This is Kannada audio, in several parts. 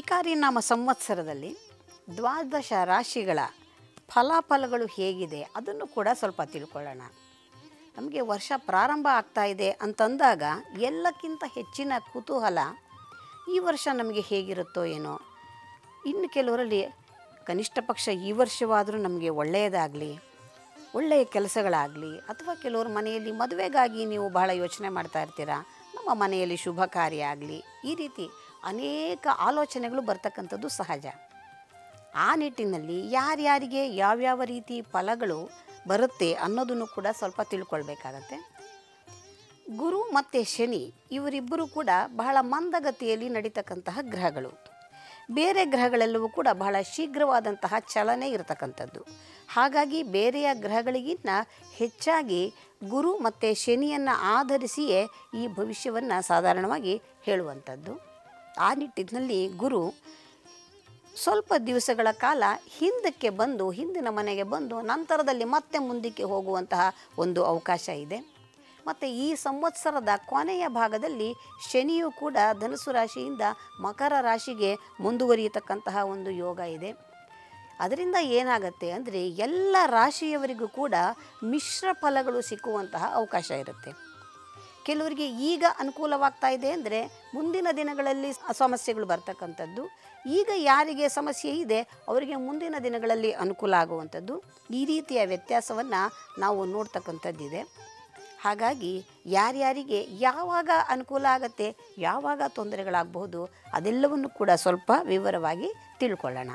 ವಿಕಾರಿ ನಾಮ ಸಂವತ್ಸರದಲ್ಲಿ ದ್ವಾದಶ ರಾಶಿಗಳ ಫಲಾಫಲಗಳು ಹೇಗಿದೆ ಅದನ್ನು ಕೂಡ ಸ್ವಲ್ಪ ತಿಳ್ಕೊಳ್ಳೋಣ ನಮಗೆ ವರ್ಷ ಪ್ರಾರಂಭ ಆಗ್ತಾ ಇದೆ ಅಂತಂದಾಗ ಎಲ್ಲಕ್ಕಿಂತ ಹೆಚ್ಚಿನ ಕುತೂಹಲ ಈ ವರ್ಷ ನಮಗೆ ಹೇಗಿರುತ್ತೋ ಏನೋ ಇನ್ನು ಕೆಲವರಲ್ಲಿ ಕನಿಷ್ಠ ಪಕ್ಷ ಈ ವರ್ಷವಾದರೂ ನಮಗೆ ಒಳ್ಳೆಯದಾಗಲಿ ಒಳ್ಳೆಯ ಕೆಲಸಗಳಾಗಲಿ ಅಥವಾ ಕೆಲವರು ಮನೆಯಲ್ಲಿ ಮದುವೆಗಾಗಿ ನೀವು ಬಹಳ ಯೋಚನೆ ಮಾಡ್ತಾ ಇರ್ತೀರಾ ನಮ್ಮ ಮನೆಯಲ್ಲಿ ಶುಭ ಕಾರ್ಯ ಆಗಲಿ ಈ ರೀತಿ ಅನೇಕ ಆಲೋಚನೆಗಳು ಬರ್ತಕ್ಕಂಥದ್ದು ಸಹಜ ಆ ನಿಟ್ಟಿನಲ್ಲಿ ಯಾರ್ಯಾರಿಗೆ ಯಾವ್ಯಾವ ರೀತಿ ಫಲಗಳು ಬರುತ್ತೆ ಅನ್ನೋದನ್ನು ಕೂಡ ಸ್ವಲ್ಪ ತಿಳ್ಕೊಳ್ಬೇಕಾಗತ್ತೆ ಗುರು ಮತ್ತು ಶನಿ ಇವರಿಬ್ಬರು ಕೂಡ ಬಹಳ ಮಂದಗತಿಯಲ್ಲಿ ನಡೀತಕ್ಕಂತಹ ಗ್ರಹಗಳು ಬೇರೆ ಗ್ರಹಗಳೆಲ್ಲವೂ ಕೂಡ ಬಹಳ ಶೀಘ್ರವಾದಂತಹ ಚಲನೆ ಇರತಕ್ಕಂಥದ್ದು ಹಾಗಾಗಿ ಬೇರೆಯ ಗ್ರಹಗಳಿಗಿಂತ ಹೆಚ್ಚಾಗಿ ಗುರು ಮತ್ತು ಶನಿಯನ್ನು ಆಧರಿಸಿಯೇ ಈ ಭವಿಷ್ಯವನ್ನು ಸಾಧಾರಣವಾಗಿ ಹೇಳುವಂಥದ್ದು ಆ ನಿಟ್ಟಿನಲ್ಲಿ ಗುರು ಸ್ವಲ್ಪ ದಿವಸಗಳ ಕಾಲ ಹಿಂದಕ್ಕೆ ಬಂದು ಹಿಂದಿನ ಮನೆಗೆ ಬಂದು ನಂತರದಲ್ಲಿ ಮತ್ತೆ ಮುಂದಕ್ಕೆ ಹೋಗುವಂತಹ ಒಂದು ಅವಕಾಶ ಇದೆ ಮತ್ತು ಈ ಸಂವತ್ಸರದ ಕೊನೆಯ ಭಾಗದಲ್ಲಿ ಶನಿಯು ಕೂಡ ಧನುಸು ರಾಶಿಯಿಂದ ಮಕರ ರಾಶಿಗೆ ಮುಂದುವರಿಯತಕ್ಕಂತಹ ಒಂದು ಯೋಗ ಇದೆ ಅದರಿಂದ ಏನಾಗುತ್ತೆ ಅಂದರೆ ಎಲ್ಲ ರಾಶಿಯವರಿಗೂ ಕೂಡ ಮಿಶ್ರ ಫಲಗಳು ಸಿಕ್ಕುವಂತಹ ಅವಕಾಶ ಇರುತ್ತೆ ಕೆಲವರಿಗೆ ಈಗ ಅನುಕೂಲವಾಗ್ತಾ ಇದೆ ಅಂದರೆ ಮುಂದಿನ ದಿನಗಳಲ್ಲಿ ಸಮಸ್ಯೆಗಳು ಬರ್ತಕ್ಕಂಥದ್ದು ಈಗ ಯಾರಿಗೆ ಸಮಸ್ಯೆ ಇದೆ ಅವರಿಗೆ ಮುಂದಿನ ದಿನಗಳಲ್ಲಿ ಅನುಕೂಲ ಆಗುವಂಥದ್ದು ಈ ರೀತಿಯ ವ್ಯತ್ಯಾಸವನ್ನು ನಾವು ನೋಡ್ತಕ್ಕಂಥದ್ದಿದೆ ಹಾಗಾಗಿ ಯಾರ್ಯಾರಿಗೆ ಯಾವಾಗ ಅನುಕೂಲ ಆಗತ್ತೆ ಯಾವಾಗ ತೊಂದರೆಗಳಾಗಬಹುದು ಅದೆಲ್ಲವನ್ನು ಕೂಡ ಸ್ವಲ್ಪ ವಿವರವಾಗಿ ತಿಳ್ಕೊಳ್ಳೋಣ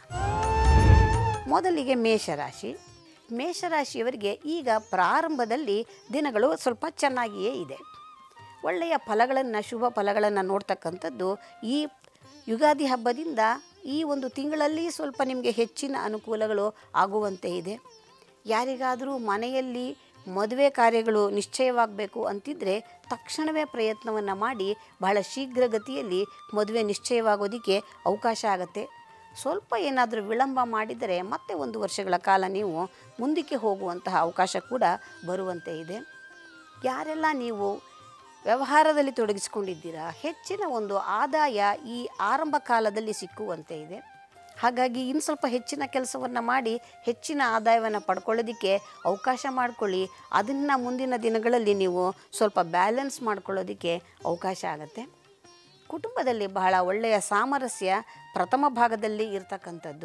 ಮೊದಲಿಗೆ ಮೇಷರಾಶಿ ಮೇಷರಾಶಿಯವರಿಗೆ ಈಗ ಪ್ರಾರಂಭದಲ್ಲಿ ದಿನಗಳು ಸ್ವಲ್ಪ ಚೆನ್ನಾಗಿಯೇ ಇದೆ ಒಳ್ಳೆಯ ಫಲಗಳನ್ನು ಶುಭ ಫಲಗಳನ್ನು ನೋಡ್ತಕ್ಕಂಥದ್ದು ಈ ಯುಗಾದಿ ಹಬ್ಬದಿಂದ ಈ ಒಂದು ತಿಂಗಳಲ್ಲಿ ಸ್ವಲ್ಪ ನಿಮಗೆ ಹೆಚ್ಚಿನ ಅನುಕೂಲಗಳು ಆಗುವಂತೆ ಇದೆ ಯಾರಿಗಾದರೂ ಮನೆಯಲ್ಲಿ ಮದುವೆ ಕಾರ್ಯಗಳು ನಿಶ್ಚಯವಾಗಬೇಕು ಅಂತಿದ್ದರೆ ತಕ್ಷಣವೇ ಪ್ರಯತ್ನವನ್ನು ಮಾಡಿ ಬಹಳ ಶೀಘ್ರಗತಿಯಲ್ಲಿ ಮದುವೆ ನಿಶ್ಚಯವಾಗೋದಕ್ಕೆ ಅವಕಾಶ ಆಗುತ್ತೆ ಸ್ವಲ್ಪ ಏನಾದರೂ ವಿಳಂಬ ಮಾಡಿದರೆ ಮತ್ತೆ ಒಂದು ವರ್ಷಗಳ ಕಾಲ ನೀವು ಮುಂದಕ್ಕೆ ಹೋಗುವಂತಹ ಅವಕಾಶ ಕೂಡ ಬರುವಂತೆ ಇದೆ ಯಾರೆಲ್ಲ ನೀವು ವ್ಯವಹಾರದಲ್ಲಿ ತೊಡಗಿಸಿಕೊಂಡಿದ್ದೀರಾ ಹೆಚ್ಚಿನ ಒಂದು ಆದಾಯ ಈ ಆರಂಭ ಕಾಲದಲ್ಲಿ ಸಿಕ್ಕುವಂತೆ ಇದೆ ಹಾಗಾಗಿ ಇನ್ನು ಸ್ವಲ್ಪ ಹೆಚ್ಚಿನ ಕೆಲಸವನ್ನು ಮಾಡಿ ಹೆಚ್ಚಿನ ಆದಾಯವನ್ನು ಪಡ್ಕೊಳ್ಳೋದಕ್ಕೆ ಅವಕಾಶ ಮಾಡಿಕೊಳ್ಳಿ ಅದನ್ನು ಮುಂದಿನ ದಿನಗಳಲ್ಲಿ ನೀವು ಸ್ವಲ್ಪ ಬ್ಯಾಲೆನ್ಸ್ ಮಾಡ್ಕೊಳ್ಳೋದಕ್ಕೆ ಅವಕಾಶ ಆಗುತ್ತೆ ಕುಟುಂಬದಲ್ಲಿ ಬಹಳ ಒಳ್ಳೆಯ ಸಾಮರಸ್ಯ ಪ್ರಥಮ ಭಾಗದಲ್ಲಿ ಇರತಕ್ಕಂಥದ್ದು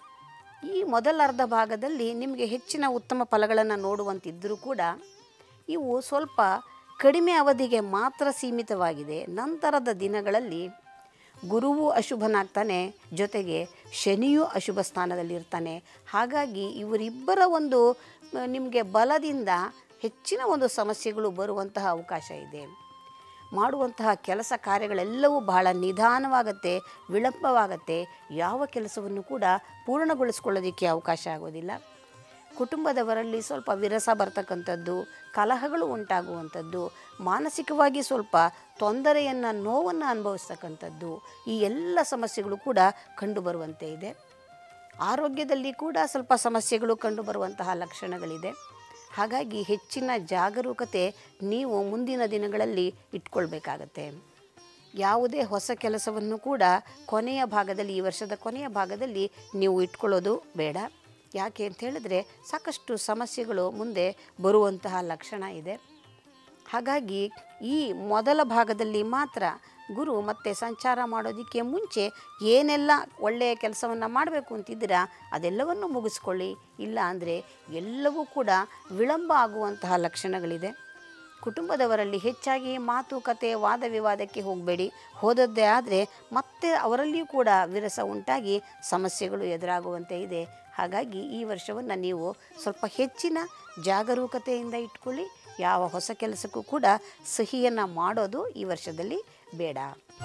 ಈ ಮೊದಲ ಅರ್ಧ ಭಾಗದಲ್ಲಿ ನಿಮಗೆ ಹೆಚ್ಚಿನ ಉತ್ತಮ ಫಲಗಳನ್ನು ನೋಡುವಂತಿದ್ದರೂ ಕೂಡ ಇವು ಸ್ವಲ್ಪ ಕಡಿಮೆ ಅವಧಿಗೆ ಮಾತ್ರ ಸೀಮಿತವಾಗಿದೆ ನಂತರದ ದಿನಗಳಲ್ಲಿ ಗುರುವು ಅಶುಭನಾಗ್ತಾನೆ ಜೊತೆಗೆ ಶನಿಯೂ ಅಶುಭ ಸ್ಥಾನದಲ್ಲಿರ್ತಾನೆ ಹಾಗಾಗಿ ಇವರಿಬ್ಬರ ಒಂದು ನಿಮಗೆ ಬಲದಿಂದ ಹೆಚ್ಚಿನ ಒಂದು ಸಮಸ್ಯೆಗಳು ಬರುವಂತಹ ಅವಕಾಶ ಇದೆ ಮಾಡುವಂತಹ ಕೆಲಸ ಕಾರ್ಯಗಳೆಲ್ಲವೂ ಬಹಳ ನಿಧಾನವಾಗತ್ತೆ ವಿಳಂಬವಾಗತ್ತೆ ಯಾವ ಕೆಲಸವನ್ನು ಕೂಡ ಪೂರ್ಣಗೊಳಿಸ್ಕೊಳ್ಳೋದಕ್ಕೆ ಅವಕಾಶ ಆಗೋದಿಲ್ಲ ಕುಟುಂಬದವರಲ್ಲಿ ಸ್ವಲ್ಪ ವಿರಸ ಬರ್ತಕ್ಕಂಥದ್ದು ಕಲಹಗಳು ಉಂಟಾಗುವಂಥದ್ದು ಮಾನಸಿಕವಾಗಿ ಸ್ವಲ್ಪ ತೊಂದರೆಯನ್ನು ನೋವನ್ನು ಅನುಭವಿಸ್ತಕ್ಕಂಥದ್ದು ಈ ಎಲ್ಲ ಸಮಸ್ಯೆಗಳು ಕೂಡ ಕಂಡುಬರುವಂತೆ ಇದೆ ಆರೋಗ್ಯದಲ್ಲಿ ಕೂಡ ಸ್ವಲ್ಪ ಸಮಸ್ಯೆಗಳು ಕಂಡುಬರುವಂತಹ ಲಕ್ಷಣಗಳಿದೆ ಹಾಗಾಗಿ ಹೆಚ್ಚಿನ ಜಾಗರೂಕತೆ ನೀವು ಮುಂದಿನ ದಿನಗಳಲ್ಲಿ ಇಟ್ಕೊಳ್ಬೇಕಾಗತ್ತೆ ಯಾವುದೇ ಹೊಸ ಕೆಲಸವನ್ನು ಕೂಡ ಕೊನೆಯ ಭಾಗದಲ್ಲಿ ಈ ವರ್ಷದ ಕೊನೆಯ ಭಾಗದಲ್ಲಿ ನೀವು ಇಟ್ಕೊಳ್ಳೋದು ಬೇಡ ಯಾಕೆ ಅಂತ ಹೇಳಿದ್ರೆ ಸಾಕಷ್ಟು ಸಮಸ್ಯೆಗಳು ಮುಂದೆ ಬರುವಂತಹ ಲಕ್ಷಣ ಇದೆ ಹಾಗಾಗಿ ಈ ಮೊದಲ ಭಾಗದಲ್ಲಿ ಮಾತ್ರ ಗುರು ಮತ್ತೆ ಸಂಚಾರ ಮಾಡೋದಕ್ಕೆ ಮುಂಚೆ ಏನೆಲ್ಲ ಒಳ್ಳೆಯ ಕೆಲಸವನ್ನು ಮಾಡಬೇಕು ಅಂತಿದ್ದೀರಾ ಅದೆಲ್ಲವನ್ನು ಮುಗಿಸ್ಕೊಳ್ಳಿ ಇಲ್ಲ ಅಂದರೆ ಎಲ್ಲವೂ ಕೂಡ ವಿಳಂಬ ಆಗುವಂತಹ ಲಕ್ಷಣಗಳಿದೆ ಕುಟುಂಬದವರಲ್ಲಿ ಹೆಚ್ಚಾಗಿ ಮಾತುಕತೆ ವಾದ ವಿವಾದಕ್ಕೆ ಹೋಗಬೇಡಿ ಹೋದದ್ದೇ ಆದರೆ ಮತ್ತೆ ಅವರಲ್ಲಿಯೂ ಕೂಡ ವಿರಸ ಉಂಟಾಗಿ ಸಮಸ್ಯೆಗಳು ಎದುರಾಗುವಂತೆ ಇದೆ ಹಾಗಾಗಿ ಈ ವರ್ಷವನ್ನು ನೀವು ಸ್ವಲ್ಪ ಹೆಚ್ಚಿನ ಜಾಗರೂಕತೆಯಿಂದ ಇಟ್ಕೊಳ್ಳಿ ಯಾವ ಹೊಸ ಕೆಲಸಕ್ಕೂ ಕೂಡ ಸಹಿಯನ್ನು ಮಾಡೋದು ಈ ವರ್ಷದಲ್ಲಿ ಬೇಡ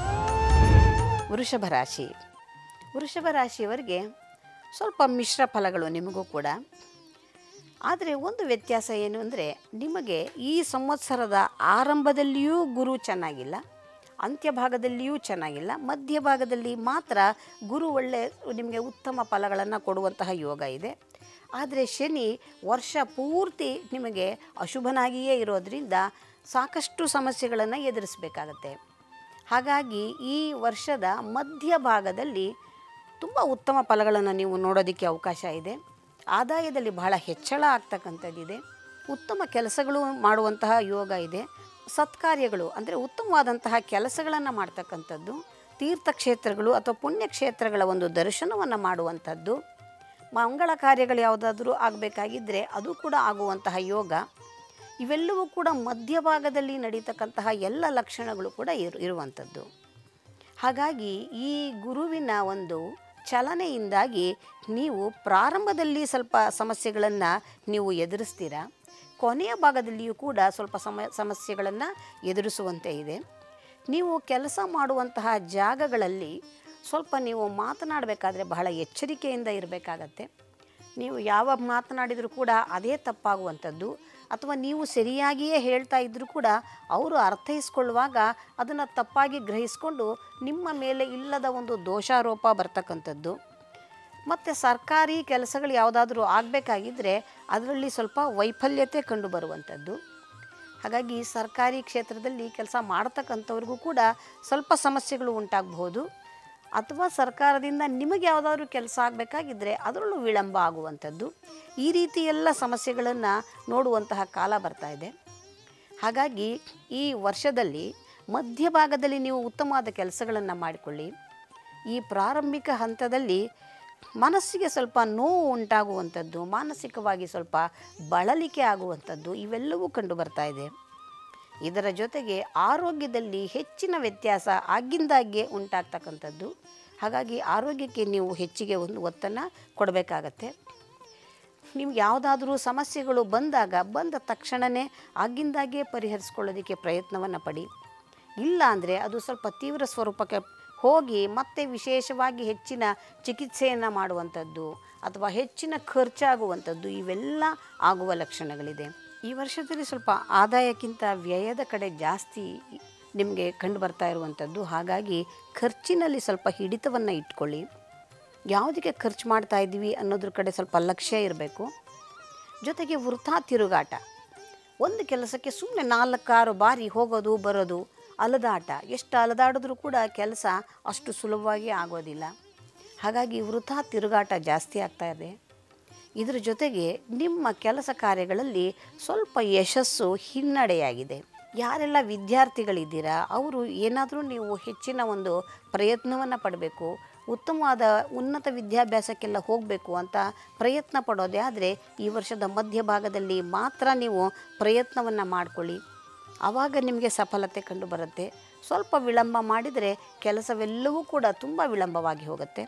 ವೃಷಭ ರಾಶಿ ವೃಷಭ ರಾಶಿಯವರಿಗೆ ಸ್ವಲ್ಪ ಮಿಶ್ರ ಫಲಗಳು ನಿಮಗೂ ಕೂಡ ಆದರೆ ಒಂದು ವ್ಯತ್ಯಾಸ ಏನು ಅಂದರೆ ನಿಮಗೆ ಈ ಸಂವತ್ಸರದ ಆರಂಭದಲ್ಲಿಯೂ ಗುರು ಚೆನ್ನಾಗಿಲ್ಲ ಅಂತ್ಯಭಾಗದಲ್ಲಿಯೂ ಚೆನ್ನಾಗಿಲ್ಲ ಮಧ್ಯಭಾಗದಲ್ಲಿ ಮಾತ್ರ ಗುರು ಒಳ್ಳೆ ನಿಮಗೆ ಉತ್ತಮ ಫಲಗಳನ್ನು ಕೊಡುವಂತಹ ಯೋಗ ಇದೆ ಆದರೆ ಶನಿ ವರ್ಷ ಪೂರ್ತಿ ನಿಮಗೆ ಅಶುಭನಾಗಿಯೇ ಇರೋದರಿಂದ ಸಾಕಷ್ಟು ಸಮಸ್ಯೆಗಳನ್ನು ಎದುರಿಸಬೇಕಾಗತ್ತೆ ಹಾಗಾಗಿ ಈ ವರ್ಷದ ಮಧ್ಯಭಾಗದಲ್ಲಿ ತುಂಬ ಉತ್ತಮ ಫಲಗಳನ್ನು ನೀವು ನೋಡೋದಕ್ಕೆ ಅವಕಾಶ ಇದೆ ಆದಾಯದಲ್ಲಿ ಬಹಳ ಹೆಚ್ಚಳ ಆಗ್ತಕ್ಕಂಥದ್ದಿದೆ ಉತ್ತಮ ಕೆಲಸಗಳು ಮಾಡುವಂತಹ ಯೋಗ ಇದೆ ಸತ್ಕಾರ್ಯಗಳು ಅಂದರೆ ಉತ್ತಮವಾದಂತಹ ಕೆಲಸಗಳನ್ನು ಮಾಡ್ತಕ್ಕಂಥದ್ದು ತೀರ್ಥಕ್ಷೇತ್ರಗಳು ಅಥವಾ ಪುಣ್ಯಕ್ಷೇತ್ರಗಳ ಒಂದು ದರ್ಶನವನ್ನು ಮಾಡುವಂಥದ್ದು ಮಂಗಳ ಕಾರ್ಯಗಳು ಯಾವುದಾದ್ರೂ ಆಗಬೇಕಾಗಿದ್ದರೆ ಅದು ಕೂಡ ಆಗುವಂತಹ ಯೋಗ ಇವೆಲ್ಲವೂ ಕೂಡ ಮಧ್ಯಭಾಗದಲ್ಲಿ ನಡೀತಕ್ಕಂತಹ ಎಲ್ಲ ಲಕ್ಷಣಗಳು ಕೂಡ ಇರು ಇರುವಂಥದ್ದು ಹಾಗಾಗಿ ಈ ಗುರುವಿನ ಒಂದು ಚಲನೆಯಿಂದಾಗಿ ನೀವು ಪ್ರಾರಂಭದಲ್ಲಿ ಸ್ವಲ್ಪ ಸಮಸ್ಯೆಗಳನ್ನು ನೀವು ಎದುರಿಸ್ತೀರಾ ಕೊನೆಯ ಭಾಗದಲ್ಲಿಯೂ ಕೂಡ ಸ್ವಲ್ಪ ಸಮ ಸಮಸ್ಯೆಗಳನ್ನು ಎದುರಿಸುವಂತೆ ಇದೆ ನೀವು ಕೆಲಸ ಮಾಡುವಂತಹ ಜಾಗಗಳಲ್ಲಿ ಸ್ವಲ್ಪ ನೀವು ಮಾತನಾಡಬೇಕಾದ್ರೆ ಬಹಳ ಎಚ್ಚರಿಕೆಯಿಂದ ಇರಬೇಕಾಗತ್ತೆ ನೀವು ಯಾವ ಮಾತನಾಡಿದರೂ ಕೂಡ ಅದೇ ತಪ್ಪಾಗುವಂಥದ್ದು ಅಥವಾ ನೀವು ಸರಿಯಾಗಿಯೇ ಹೇಳ್ತಾ ಇದ್ದರೂ ಕೂಡ ಅವರು ಅರ್ಥೈಸ್ಕೊಳ್ಳುವಾಗ ಅದನ್ನು ತಪ್ಪಾಗಿ ಗ್ರಹಿಸ್ಕೊಂಡು ನಿಮ್ಮ ಮೇಲೆ ಇಲ್ಲದ ಒಂದು ದೋಷಾರೋಪ ಬರ್ತಕ್ಕಂಥದ್ದು ಮತ್ತು ಸರ್ಕಾರಿ ಕೆಲಸಗಳು ಯಾವುದಾದ್ರೂ ಆಗಬೇಕಾಗಿದ್ದರೆ ಅದರಲ್ಲಿ ಸ್ವಲ್ಪ ವೈಫಲ್ಯತೆ ಕಂಡುಬರುವಂಥದ್ದು ಹಾಗಾಗಿ ಸರ್ಕಾರಿ ಕ್ಷೇತ್ರದಲ್ಲಿ ಕೆಲಸ ಮಾಡ್ತಕ್ಕಂಥವ್ರಿಗೂ ಕೂಡ ಸ್ವಲ್ಪ ಸಮಸ್ಯೆಗಳು ಉಂಟಾಗಬಹುದು ಅಥವಾ ಸರ್ಕಾರದಿಂದ ನಿಮಗೆ ಯಾವುದಾದ್ರೂ ಕೆಲಸ ಆಗಬೇಕಾಗಿದ್ದರೆ ಅದರಲ್ಲೂ ವಿಳಂಬ ಆಗುವಂಥದ್ದು ಈ ರೀತಿ ಎಲ್ಲ ಸಮಸ್ಯೆಗಳನ್ನು ನೋಡುವಂತಹ ಕಾಲ ಬರ್ತಾ ಇದೆ ಹಾಗಾಗಿ ಈ ವರ್ಷದಲ್ಲಿ ಮಧ್ಯಭಾಗದಲ್ಲಿ ನೀವು ಉತ್ತಮವಾದ ಕೆಲಸಗಳನ್ನು ಮಾಡಿಕೊಳ್ಳಿ ಈ ಪ್ರಾರಂಭಿಕ ಹಂತದಲ್ಲಿ ಮನಸ್ಸಿಗೆ ಸ್ವಲ್ಪ ನೋವು ಉಂಟಾಗುವಂಥದ್ದು ಮಾನಸಿಕವಾಗಿ ಸ್ವಲ್ಪ ಬಳಲಿಕೆ ಆಗುವಂಥದ್ದು ಇವೆಲ್ಲವೂ ಕಂಡು ಬರ್ತಾ ಇದೆ ಇದರ ಜೊತೆಗೆ ಆರೋಗ್ಯದಲ್ಲಿ ಹೆಚ್ಚಿನ ವ್ಯತ್ಯಾಸ ಆಗಿಂದಾಗ್ಗೆ ಉಂಟಾಗ್ತಕ್ಕಂಥದ್ದು ಹಾಗಾಗಿ ಆರೋಗ್ಯಕ್ಕೆ ನೀವು ಹೆಚ್ಚಿಗೆ ಒಂದು ಒತ್ತನ್ನು ಕೊಡಬೇಕಾಗತ್ತೆ ನಿಮ್ಗೆ ಯಾವುದಾದ್ರೂ ಸಮಸ್ಯೆಗಳು ಬಂದಾಗ ಬಂದ ತಕ್ಷಣವೇ ಆಗಿಂದಾಗೆ ಪರಿಹರಿಸ್ಕೊಳ್ಳೋದಕ್ಕೆ ಪ್ರಯತ್ನವನ್ನು ಪಡಿ ಇಲ್ಲ ಅಂದರೆ ಅದು ಸ್ವಲ್ಪ ತೀವ್ರ ಸ್ವರೂಪಕ್ಕೆ ಹೋಗಿ ಮತ್ತೆ ವಿಶೇಷವಾಗಿ ಹೆಚ್ಚಿನ ಚಿಕಿತ್ಸೆಯನ್ನು ಮಾಡುವಂಥದ್ದು ಅಥವಾ ಹೆಚ್ಚಿನ ಖರ್ಚಾಗುವಂಥದ್ದು ಇವೆಲ್ಲ ಆಗುವ ಲಕ್ಷಣಗಳಿದೆ ಈ ವರ್ಷದಲ್ಲಿ ಸ್ವಲ್ಪ ಆದಾಯಕ್ಕಿಂತ ವ್ಯಯದ ಕಡೆ ಜಾಸ್ತಿ ನಿಮಗೆ ಕಂಡು ಬರ್ತಾ ಇರುವಂಥದ್ದು ಹಾಗಾಗಿ ಖರ್ಚಿನಲ್ಲಿ ಸ್ವಲ್ಪ ಹಿಡಿತವನ್ನು ಇಟ್ಕೊಳ್ಳಿ ಯಾವುದಕ್ಕೆ ಖರ್ಚು ಮಾಡ್ತಾ ಇದ್ದೀವಿ ಅನ್ನೋದ್ರ ಕಡೆ ಸ್ವಲ್ಪ ಲಕ್ಷ್ಯ ಇರಬೇಕು ಜೊತೆಗೆ ವೃಥಾ ತಿರುಗಾಟ ಒಂದು ಕೆಲಸಕ್ಕೆ ಸುಮ್ಮನೆ ನಾಲ್ಕಾರು ಬಾರಿ ಹೋಗೋದು ಬರೋದು ಅಲದಾಟ ಎಷ್ಟು ಅಲದಾಡಿದ್ರೂ ಕೂಡ ಕೆಲಸ ಅಷ್ಟು ಸುಲಭವಾಗಿ ಆಗೋದಿಲ್ಲ ಹಾಗಾಗಿ ವೃಥಾ ತಿರುಗಾಟ ಜಾಸ್ತಿ ಆಗ್ತಾ ಇದೆ ಇದರ ಜೊತೆಗೆ ನಿಮ್ಮ ಕೆಲಸ ಕಾರ್ಯಗಳಲ್ಲಿ ಸ್ವಲ್ಪ ಯಶಸ್ಸು ಹಿನ್ನಡೆಯಾಗಿದೆ ಯಾರೆಲ್ಲ ವಿದ್ಯಾರ್ಥಿಗಳಿದ್ದೀರಾ ಅವರು ಏನಾದರೂ ನೀವು ಹೆಚ್ಚಿನ ಒಂದು ಪ್ರಯತ್ನವನ್ನು ಪಡಬೇಕು ಉತ್ತಮವಾದ ಉನ್ನತ ವಿದ್ಯಾಭ್ಯಾಸಕ್ಕೆಲ್ಲ ಹೋಗಬೇಕು ಅಂತ ಪ್ರಯತ್ನ ಪಡೋದೇ ಆದರೆ ಈ ವರ್ಷದ ಮಧ್ಯಭಾಗದಲ್ಲಿ ಮಾತ್ರ ನೀವು ಪ್ರಯತ್ನವನ್ನು ಮಾಡಿಕೊಳ್ಳಿ ಆವಾಗ ನಿಮಗೆ ಸಫಲತೆ ಕಂಡು ಬರುತ್ತೆ ಸ್ವಲ್ಪ ವಿಳಂಬ ಮಾಡಿದರೆ ಕೆಲಸವೆಲ್ಲವೂ ಕೂಡ ತುಂಬ ವಿಳಂಬವಾಗಿ ಹೋಗುತ್ತೆ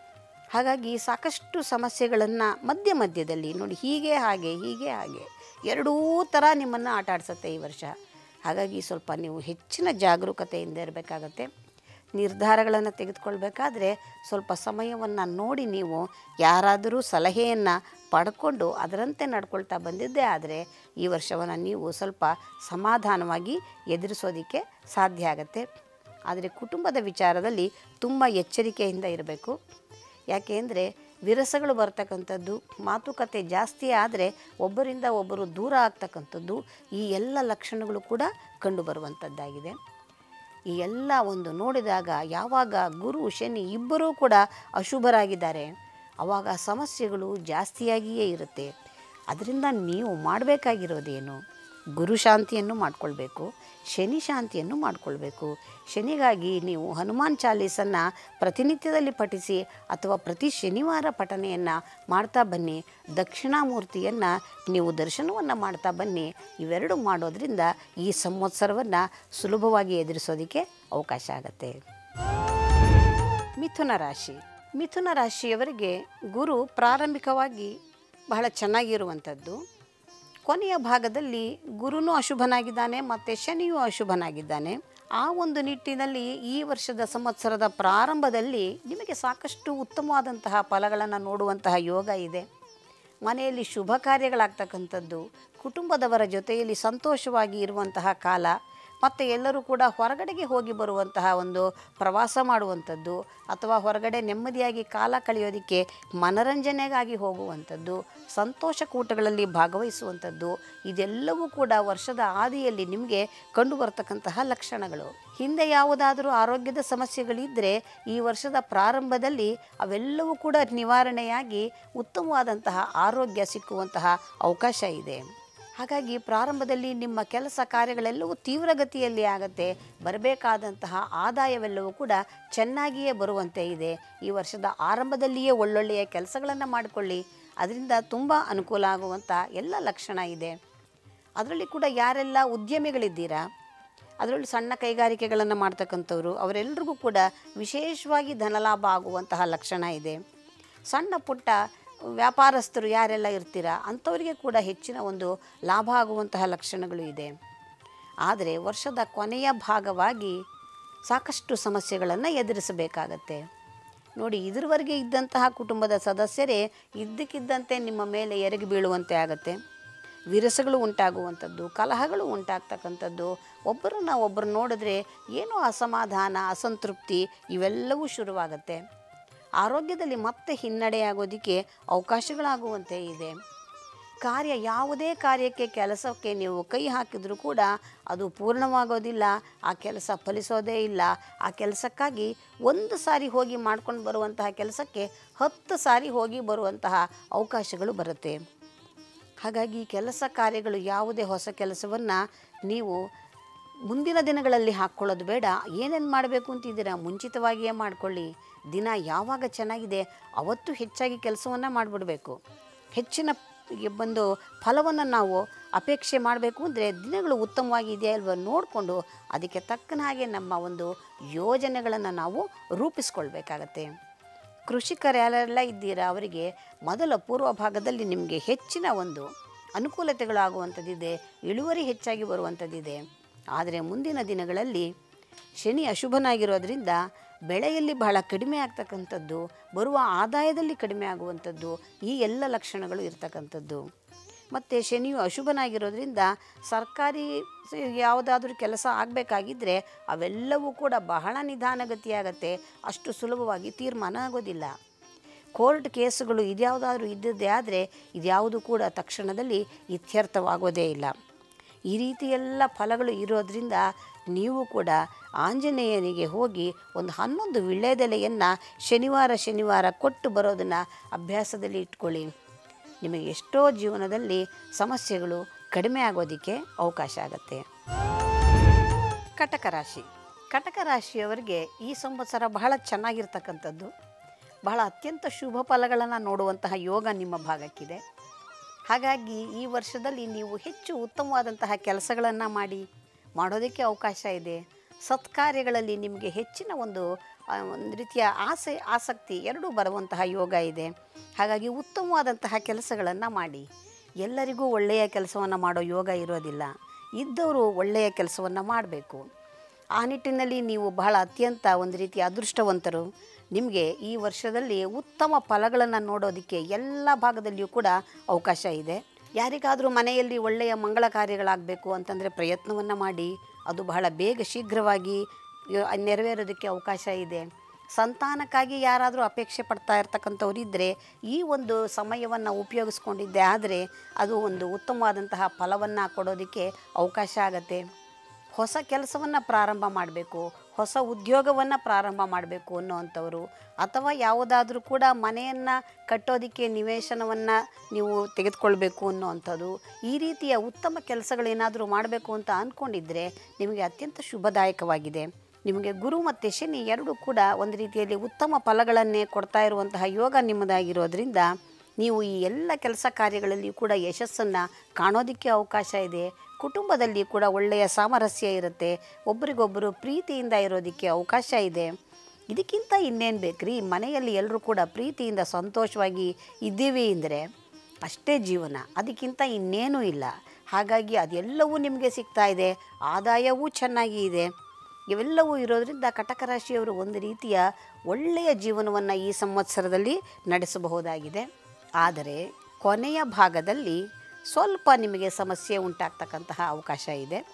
ಹಾಗಾಗಿ ಸಾಕಷ್ಟು ಸಮಸ್ಯೆಗಳನ್ನು ಮಧ್ಯ ಮಧ್ಯದಲ್ಲಿ ನೋಡಿ ಹೀಗೆ ಹಾಗೆ ಹೀಗೆ ಹಾಗೆ ಎರಡೂ ಥರ ನಿಮ್ಮನ್ನು ಆಟ ಆಡಿಸುತ್ತೆ ಈ ವರ್ಷ ಹಾಗಾಗಿ ಸ್ವಲ್ಪ ನೀವು ಹೆಚ್ಚಿನ ಜಾಗರೂಕತೆಯಿಂದ ಇರಬೇಕಾಗತ್ತೆ ನಿರ್ಧಾರಗಳನ್ನು ತೆಗೆದುಕೊಳ್ಬೇಕಾದ್ರೆ ಸ್ವಲ್ಪ ಸಮಯವನ್ನು ನೋಡಿ ನೀವು ಯಾರಾದರೂ ಸಲಹೆಯನ್ನು ಪಡ್ಕೊಂಡು ಅದರಂತೆ ನಡ್ಕೊಳ್ತಾ ಬಂದಿದ್ದೇ ಆದರೆ ಈ ವರ್ಷವನ್ನು ನೀವು ಸ್ವಲ್ಪ ಸಮಾಧಾನವಾಗಿ ಎದುರಿಸೋದಕ್ಕೆ ಸಾಧ್ಯ ಆಗತ್ತೆ ಆದರೆ ಕುಟುಂಬದ ವಿಚಾರದಲ್ಲಿ ತುಂಬ ಎಚ್ಚರಿಕೆಯಿಂದ ಇರಬೇಕು ಯಾಕೆಂದರೆ ವಿರಸಗಳು ಬರ್ತಕ್ಕಂಥದ್ದು ಮಾತುಕತೆ ಜಾಸ್ತಿ ಆದರೆ ಒಬ್ಬರಿಂದ ಒಬ್ಬರು ದೂರ ಆಗ್ತಕ್ಕಂಥದ್ದು ಈ ಎಲ್ಲ ಲಕ್ಷಣಗಳು ಕೂಡ ಕಂಡುಬರುವಂಥದ್ದಾಗಿದೆ ಈ ಎಲ್ಲ ಒಂದು ನೋಡಿದಾಗ ಯಾವಾಗ ಗುರು ಶನಿ ಇಬ್ಬರೂ ಕೂಡ ಅಶುಭರಾಗಿದ್ದಾರೆ ಆವಾಗ ಸಮಸ್ಯೆಗಳು ಜಾಸ್ತಿಯಾಗಿಯೇ ಇರುತ್ತೆ ಅದರಿಂದ ನೀವು ಮಾಡಬೇಕಾಗಿರೋದೇನು ಗುರು ಶಾಂತಿಯನ್ನು ಮಾಡಿಕೊಳ್ಬೇಕು ಶನಿ ಶಾಂತಿಯನ್ನು ಮಾಡಿಕೊಳ್ಬೇಕು ಶನಿಗಾಗಿ ನೀವು ಹನುಮಾನ್ ಚಾಲೀಸನ್ನು ಪ್ರತಿನಿತ್ಯದಲ್ಲಿ ಪಠಿಸಿ ಅಥವಾ ಪ್ರತಿ ಶನಿವಾರ ಪಠನೆಯನ್ನು ಮಾಡ್ತಾ ಬನ್ನಿ ದಕ್ಷಿಣಾಮೂರ್ತಿಯನ್ನು ನೀವು ದರ್ಶನವನ್ನು ಮಾಡ್ತಾ ಬನ್ನಿ ಇವೆರಡು ಮಾಡೋದ್ರಿಂದ ಈ ಸಂವತ್ಸರವನ್ನು ಸುಲಭವಾಗಿ ಎದುರಿಸೋದಕ್ಕೆ ಅವಕಾಶ ಆಗತ್ತೆ ಮಿಥುನ ರಾಶಿ ಮಿಥುನ ರಾಶಿಯವರಿಗೆ ಗುರು ಪ್ರಾರಂಭಿಕವಾಗಿ ಬಹಳ ಚೆನ್ನಾಗಿರುವಂಥದ್ದು ಕೊನೆಯ ಭಾಗದಲ್ಲಿ ಗುರುನೂ ಅಶುಭನಾಗಿದ್ದಾನೆ ಮತ್ತು ಶನಿಯೂ ಅಶುಭನಾಗಿದ್ದಾನೆ ಆ ಒಂದು ನಿಟ್ಟಿನಲ್ಲಿ ಈ ವರ್ಷದ ಸಂವತ್ಸರದ ಪ್ರಾರಂಭದಲ್ಲಿ ನಿಮಗೆ ಸಾಕಷ್ಟು ಉತ್ತಮವಾದಂತಹ ಫಲಗಳನ್ನು ನೋಡುವಂತಹ ಯೋಗ ಇದೆ ಮನೆಯಲ್ಲಿ ಶುಭ ಕಾರ್ಯಗಳಾಗ್ತಕ್ಕಂಥದ್ದು ಕುಟುಂಬದವರ ಜೊತೆಯಲ್ಲಿ ಸಂತೋಷವಾಗಿ ಇರುವಂತಹ ಕಾಲ ಮತ್ತು ಎಲ್ಲರೂ ಕೂಡ ಹೊರಗಡೆಗೆ ಹೋಗಿ ಬರುವಂತಹ ಒಂದು ಪ್ರವಾಸ ಮಾಡುವಂಥದ್ದು ಅಥವಾ ಹೊರಗಡೆ ನೆಮ್ಮದಿಯಾಗಿ ಕಾಲ ಕಳೆಯೋದಕ್ಕೆ ಮನರಂಜನೆಗಾಗಿ ಹೋಗುವಂಥದ್ದು ಸಂತೋಷ ಕೂಟಗಳಲ್ಲಿ ಭಾಗವಹಿಸುವಂಥದ್ದು ಇದೆಲ್ಲವೂ ಕೂಡ ವರ್ಷದ ಆದಿಯಲ್ಲಿ ನಿಮಗೆ ಕಂಡು ಬರ್ತಕ್ಕಂತಹ ಲಕ್ಷಣಗಳು ಹಿಂದೆ ಯಾವುದಾದರೂ ಆರೋಗ್ಯದ ಸಮಸ್ಯೆಗಳಿದ್ದರೆ ಈ ವರ್ಷದ ಪ್ರಾರಂಭದಲ್ಲಿ ಅವೆಲ್ಲವೂ ಕೂಡ ನಿವಾರಣೆಯಾಗಿ ಉತ್ತಮವಾದಂತಹ ಆರೋಗ್ಯ ಸಿಕ್ಕುವಂತಹ ಅವಕಾಶ ಇದೆ ಹಾಗಾಗಿ ಪ್ರಾರಂಭದಲ್ಲಿ ನಿಮ್ಮ ಕೆಲಸ ಕಾರ್ಯಗಳೆಲ್ಲವೂ ತೀವ್ರಗತಿಯಲ್ಲಿ ಆಗತ್ತೆ ಬರಬೇಕಾದಂತಹ ಆದಾಯವೆಲ್ಲವೂ ಕೂಡ ಚೆನ್ನಾಗಿಯೇ ಬರುವಂತೆ ಇದೆ ಈ ವರ್ಷದ ಆರಂಭದಲ್ಲಿಯೇ ಒಳ್ಳೊಳ್ಳೆಯ ಕೆಲಸಗಳನ್ನು ಮಾಡಿಕೊಳ್ಳಿ ಅದರಿಂದ ತುಂಬ ಅನುಕೂಲ ಆಗುವಂಥ ಎಲ್ಲ ಲಕ್ಷಣ ಇದೆ ಅದರಲ್ಲಿ ಕೂಡ ಯಾರೆಲ್ಲ ಉದ್ಯಮಿಗಳಿದ್ದೀರಾ ಅದರಲ್ಲಿ ಸಣ್ಣ ಕೈಗಾರಿಕೆಗಳನ್ನು ಮಾಡ್ತಕ್ಕಂಥವ್ರು ಅವರೆಲ್ಲರಿಗೂ ಕೂಡ ವಿಶೇಷವಾಗಿ ಧನಲಾಭ ಆಗುವಂತಹ ಲಕ್ಷಣ ಇದೆ ಸಣ್ಣ ಪುಟ್ಟ ವ್ಯಾಪಾರಸ್ಥರು ಯಾರೆಲ್ಲ ಇರ್ತೀರಾ ಅಂಥವರಿಗೆ ಕೂಡ ಹೆಚ್ಚಿನ ಒಂದು ಲಾಭ ಆಗುವಂತಹ ಲಕ್ಷಣಗಳು ಇದೆ ಆದರೆ ವರ್ಷದ ಕೊನೆಯ ಭಾಗವಾಗಿ ಸಾಕಷ್ಟು ಸಮಸ್ಯೆಗಳನ್ನು ಎದುರಿಸಬೇಕಾಗತ್ತೆ ನೋಡಿ ಇದುವರೆಗೆ ಇದ್ದಂತಹ ಕುಟುಂಬದ ಸದಸ್ಯರೇ ಇದ್ದಕ್ಕಿದ್ದಂತೆ ನಿಮ್ಮ ಮೇಲೆ ಎರಗಿ ಬೀಳುವಂತೆ ಆಗತ್ತೆ ವಿರಸಗಳು ಉಂಟಾಗುವಂಥದ್ದು ಕಲಹಗಳು ಉಂಟಾಗ್ತಕ್ಕಂಥದ್ದು ಒಬ್ಬರನ್ನ ಒಬ್ಬರು ನೋಡಿದ್ರೆ ಏನೋ ಅಸಮಾಧಾನ ಅಸಂತೃಪ್ತಿ ಇವೆಲ್ಲವೂ ಶುರುವಾಗತ್ತೆ ಆರೋಗ್ಯದಲ್ಲಿ ಮತ್ತೆ ಹಿನ್ನಡೆಯಾಗೋದಕ್ಕೆ ಅವಕಾಶಗಳಾಗುವಂತೆ ಇದೆ ಕಾರ್ಯ ಯಾವುದೇ ಕಾರ್ಯಕ್ಕೆ ಕೆಲಸಕ್ಕೆ ನೀವು ಕೈ ಹಾಕಿದರೂ ಕೂಡ ಅದು ಪೂರ್ಣವಾಗೋದಿಲ್ಲ ಆ ಕೆಲಸ ಫಲಿಸೋದೇ ಇಲ್ಲ ಆ ಕೆಲಸಕ್ಕಾಗಿ ಒಂದು ಸಾರಿ ಹೋಗಿ ಮಾಡ್ಕೊಂಡು ಬರುವಂತಹ ಕೆಲಸಕ್ಕೆ ಹತ್ತು ಸಾರಿ ಹೋಗಿ ಬರುವಂತಹ ಅವಕಾಶಗಳು ಬರುತ್ತೆ ಹಾಗಾಗಿ ಕೆಲಸ ಕಾರ್ಯಗಳು ಯಾವುದೇ ಹೊಸ ಕೆಲಸವನ್ನು ನೀವು ಮುಂದಿನ ದಿನಗಳಲ್ಲಿ ಹಾಕ್ಕೊಳ್ಳೋದು ಬೇಡ ಏನೇನು ಮಾಡಬೇಕು ಅಂತಿದ್ದೀರಾ ಮುಂಚಿತವಾಗಿಯೇ ಮಾಡಿಕೊಳ್ಳಿ ದಿನ ಯಾವಾಗ ಚೆನ್ನಾಗಿದೆ ಅವತ್ತು ಹೆಚ್ಚಾಗಿ ಕೆಲಸವನ್ನು ಮಾಡಿಬಿಡಬೇಕು ಹೆಚ್ಚಿನ ಗೆ ಬಂದು ಫಲವನ್ನು ನಾವು ಅಪೇಕ್ಷೆ ಮಾಡಬೇಕು ಅಂದರೆ ದಿನಗಳು ಉತ್ತಮವಾಗಿ ಇದೆಯಾ ಇಲ್ವೋ ನೋಡಿಕೊಂಡು ಅದಕ್ಕೆ ತಕ್ಕನ ಹಾಗೆ ನಮ್ಮ ಒಂದು ಯೋಜನೆಗಳನ್ನು ನಾವು ರೂಪಿಸ್ಕೊಳ್ಬೇಕಾಗತ್ತೆ ಕೃಷಿಕರು ಯಾರೆಲ್ಲ ಇದ್ದೀರಾ ಅವರಿಗೆ ಮೊದಲ ಪೂರ್ವ ಭಾಗದಲ್ಲಿ ನಿಮಗೆ ಹೆಚ್ಚಿನ ಒಂದು ಅನುಕೂಲತೆಗಳಾಗುವಂಥದ್ದಿದೆ ಇಳುವರಿ ಹೆಚ್ಚಾಗಿ ಬರುವಂಥದ್ದಿದೆ ಆದರೆ ಮುಂದಿನ ದಿನಗಳಲ್ಲಿ ಶನಿ ಅಶುಭನಾಗಿರೋದ್ರಿಂದ ಬೆಳೆಯಲ್ಲಿ ಬಹಳ ಕಡಿಮೆ ಆಗ್ತಕ್ಕಂಥದ್ದು ಬರುವ ಆದಾಯದಲ್ಲಿ ಕಡಿಮೆ ಆಗುವಂಥದ್ದು ಈ ಎಲ್ಲ ಲಕ್ಷಣಗಳು ಇರ್ತಕ್ಕಂಥದ್ದು ಮತ್ತು ಶನಿಯು ಅಶುಭನಾಗಿರೋದ್ರಿಂದ ಸರ್ಕಾರಿ ಸ- ಯಾವುದಾದ್ರೂ ಕೆಲಸ ಆಗಬೇಕಾಗಿದ್ದರೆ ಅವೆಲ್ಲವೂ ಕೂಡ ಬಹಳ ನಿಧಾನಗತಿಯಾಗತ್ತೆ ಅಷ್ಟು ಸುಲಭವಾಗಿ ತೀರ್ಮಾನ ಆಗೋದಿಲ್ಲ ಕೋರ್ಟ್ ಕೇಸುಗಳು ಇದ್ಯಾವುದಾದ್ರೂ ಇದ್ದದ್ದೇ ಆದರೆ ಇದ್ಯಾವುದು ಕೂಡ ತಕ್ಷಣದಲ್ಲಿ ಇತ್ಯರ್ಥವಾಗೋದೇ ಇಲ್ಲ ಈ ರೀತಿ ಎಲ್ಲ ಫಲಗಳು ಇರೋದ್ರಿಂದ ನೀವು ಕೂಡ ಆಂಜನೇಯನಿಗೆ ಹೋಗಿ ಒಂದು ಹನ್ನೊಂದು ವಿಳ್ಳೆದೆಲೆಯನ್ನು ಶನಿವಾರ ಶನಿವಾರ ಕೊಟ್ಟು ಬರೋದನ್ನು ಅಭ್ಯಾಸದಲ್ಲಿ ಇಟ್ಕೊಳ್ಳಿ ನಿಮಗೆ ಎಷ್ಟೋ ಜೀವನದಲ್ಲಿ ಸಮಸ್ಯೆಗಳು ಕಡಿಮೆ ಆಗೋದಕ್ಕೆ ಅವಕಾಶ ಆಗುತ್ತೆ ಕಟಕ ರಾಶಿ ಕಟಕ ರಾಶಿಯವರಿಗೆ ಈ ಸಂವತ್ಸರ ಬಹಳ ಚೆನ್ನಾಗಿರ್ತಕ್ಕಂಥದ್ದು ಬಹಳ ಅತ್ಯಂತ ಶುಭ ಫಲಗಳನ್ನು ನೋಡುವಂತಹ ಯೋಗ ನಿಮ್ಮ ಭಾಗಕ್ಕಿದೆ ಹಾಗಾಗಿ ಈ ವರ್ಷದಲ್ಲಿ ನೀವು ಹೆಚ್ಚು ಉತ್ತಮವಾದಂತಹ ಕೆಲಸಗಳನ್ನು ಮಾಡಿ ಮಾಡೋದಕ್ಕೆ ಅವಕಾಶ ಇದೆ ಸತ್ಕಾರ್ಯಗಳಲ್ಲಿ ನಿಮಗೆ ಹೆಚ್ಚಿನ ಒಂದು ಆ, ಒಂದು ರೀತಿಯ ಆಸೆ ಆಸಕ್ತಿ ಎರಡೂ ಬರುವಂತಹ ಯೋಗ ಇದೆ ಹಾಗಾಗಿ ಉತ್ತಮವಾದಂತಹ ಕೆಲಸಗಳನ್ನು ಮಾಡಿ ಎಲ್ಲರಿಗೂ ಒಳ್ಳೆಯ ಕೆಲಸವನ್ನು ಮಾಡೋ ಯೋಗ ಇರೋದಿಲ್ಲ ಇದ್ದವರು ಒಳ್ಳೆಯ ಕೆಲಸವನ್ನು ಮಾಡಬೇಕು ಆ ನಿಟ್ಟಿನಲ್ಲಿ ನೀವು ಬಹಳ ಅತ್ಯಂತ ಒಂದು ರೀತಿಯ ಅದೃಷ್ಟವಂತರು ನಿಮಗೆ ಈ ವರ್ಷದಲ್ಲಿ ಉತ್ತಮ ಫಲಗಳನ್ನು ನೋಡೋದಕ್ಕೆ ಎಲ್ಲ ಭಾಗದಲ್ಲಿಯೂ ಕೂಡ ಅವಕಾಶ ಇದೆ ಯಾರಿಗಾದರೂ ಮನೆಯಲ್ಲಿ ಒಳ್ಳೆಯ ಮಂಗಳ ಕಾರ್ಯಗಳಾಗಬೇಕು ಅಂತಂದರೆ ಪ್ರಯತ್ನವನ್ನು ಮಾಡಿ ಅದು ಬಹಳ ಬೇಗ ಶೀಘ್ರವಾಗಿ ಯ- ನೆರವೇರೋದಕ್ಕೆ ಅವಕಾಶ ಇದೆ ಸಂತಾನಕ್ಕಾಗಿ ಯಾರಾದರೂ ಅಪೇಕ್ಷೆ ಪಡ್ತಾ ಇರ್ತಕ್ಕಂಥವ್ರು ಇದ್ದರೆ ಈ ಒಂದು ಸಮಯವನ್ನು ಉಪಯೋಗಿಸ್ಕೊಂಡಿದ್ದೆ ಆದರೆ ಅದು ಒಂದು ಉತ್ತಮವಾದಂತಹ ಫಲವನ್ನು ಕೊಡೋದಕ್ಕೆ ಅವಕಾಶ ಆಗತ್ತೆ ಹೊಸ ಕೆಲಸವನ್ನು ಪ್ರಾರಂಭ ಮಾಡಬೇಕು ಹೊಸ ಉದ್ಯೋಗವನ್ನು ಪ್ರಾರಂಭ ಮಾಡಬೇಕು ಅನ್ನೋವಂಥವ್ರು ಅಥವಾ ಯಾವುದಾದ್ರೂ ಕೂಡ ಮನೆಯನ್ನು ಕಟ್ಟೋದಕ್ಕೆ ನಿವೇಶನವನ್ನು ನೀವು ತೆಗೆದುಕೊಳ್ಬೇಕು ಅನ್ನೋವಂಥದ್ದು ಈ ರೀತಿಯ ಉತ್ತಮ ಕೆಲಸಗಳೇನಾದರೂ ಮಾಡಬೇಕು ಅಂತ ಅಂದ್ಕೊಂಡಿದ್ದರೆ ನಿಮಗೆ ಅತ್ಯಂತ ಶುಭದಾಯಕವಾಗಿದೆ ನಿಮಗೆ ಗುರು ಮತ್ತು ಶನಿ ಎರಡೂ ಕೂಡ ಒಂದು ರೀತಿಯಲ್ಲಿ ಉತ್ತಮ ಫಲಗಳನ್ನೇ ಕೊಡ್ತಾ ಇರುವಂತಹ ಯೋಗ ನಿಮ್ಮದಾಗಿರೋದ್ರಿಂದ ನೀವು ಈ ಎಲ್ಲ ಕೆಲಸ ಕಾರ್ಯಗಳಲ್ಲಿಯೂ ಕೂಡ ಯಶಸ್ಸನ್ನು ಕಾಣೋದಕ್ಕೆ ಅವಕಾಶ ಇದೆ ಕುಟುಂಬದಲ್ಲಿ ಕೂಡ ಒಳ್ಳೆಯ ಸಾಮರಸ್ಯ ಇರುತ್ತೆ ಒಬ್ರಿಗೊಬ್ಬರು ಪ್ರೀತಿಯಿಂದ ಇರೋದಕ್ಕೆ ಅವಕಾಶ ಇದೆ ಇದಕ್ಕಿಂತ ಇನ್ನೇನು ಬೇಕ್ರಿ ಮನೆಯಲ್ಲಿ ಎಲ್ಲರೂ ಕೂಡ ಪ್ರೀತಿಯಿಂದ ಸಂತೋಷವಾಗಿ ಇದ್ದೀವಿ ಅಂದರೆ ಅಷ್ಟೇ ಜೀವನ ಅದಕ್ಕಿಂತ ಇನ್ನೇನೂ ಇಲ್ಲ ಹಾಗಾಗಿ ಅದೆಲ್ಲವೂ ನಿಮಗೆ ಸಿಗ್ತಾ ಇದೆ ಆದಾಯವೂ ಚೆನ್ನಾಗಿ ಇದೆ ಇವೆಲ್ಲವೂ ಇರೋದರಿಂದ ಕಟಕ ರಾಶಿಯವರು ಒಂದು ರೀತಿಯ ಒಳ್ಳೆಯ ಜೀವನವನ್ನು ಈ ಸಂವತ್ಸರದಲ್ಲಿ ನಡೆಸಬಹುದಾಗಿದೆ ಆದರೆ ಕೊನೆಯ ಭಾಗದಲ್ಲಿ ಸ್ವಲ್ಪ ನಿಮಗೆ ಸಮಸ್ಯೆ ಉಂಟಾಗ್ತಕ್ಕಂತಹ ಅವಕಾಶ ಇದೆ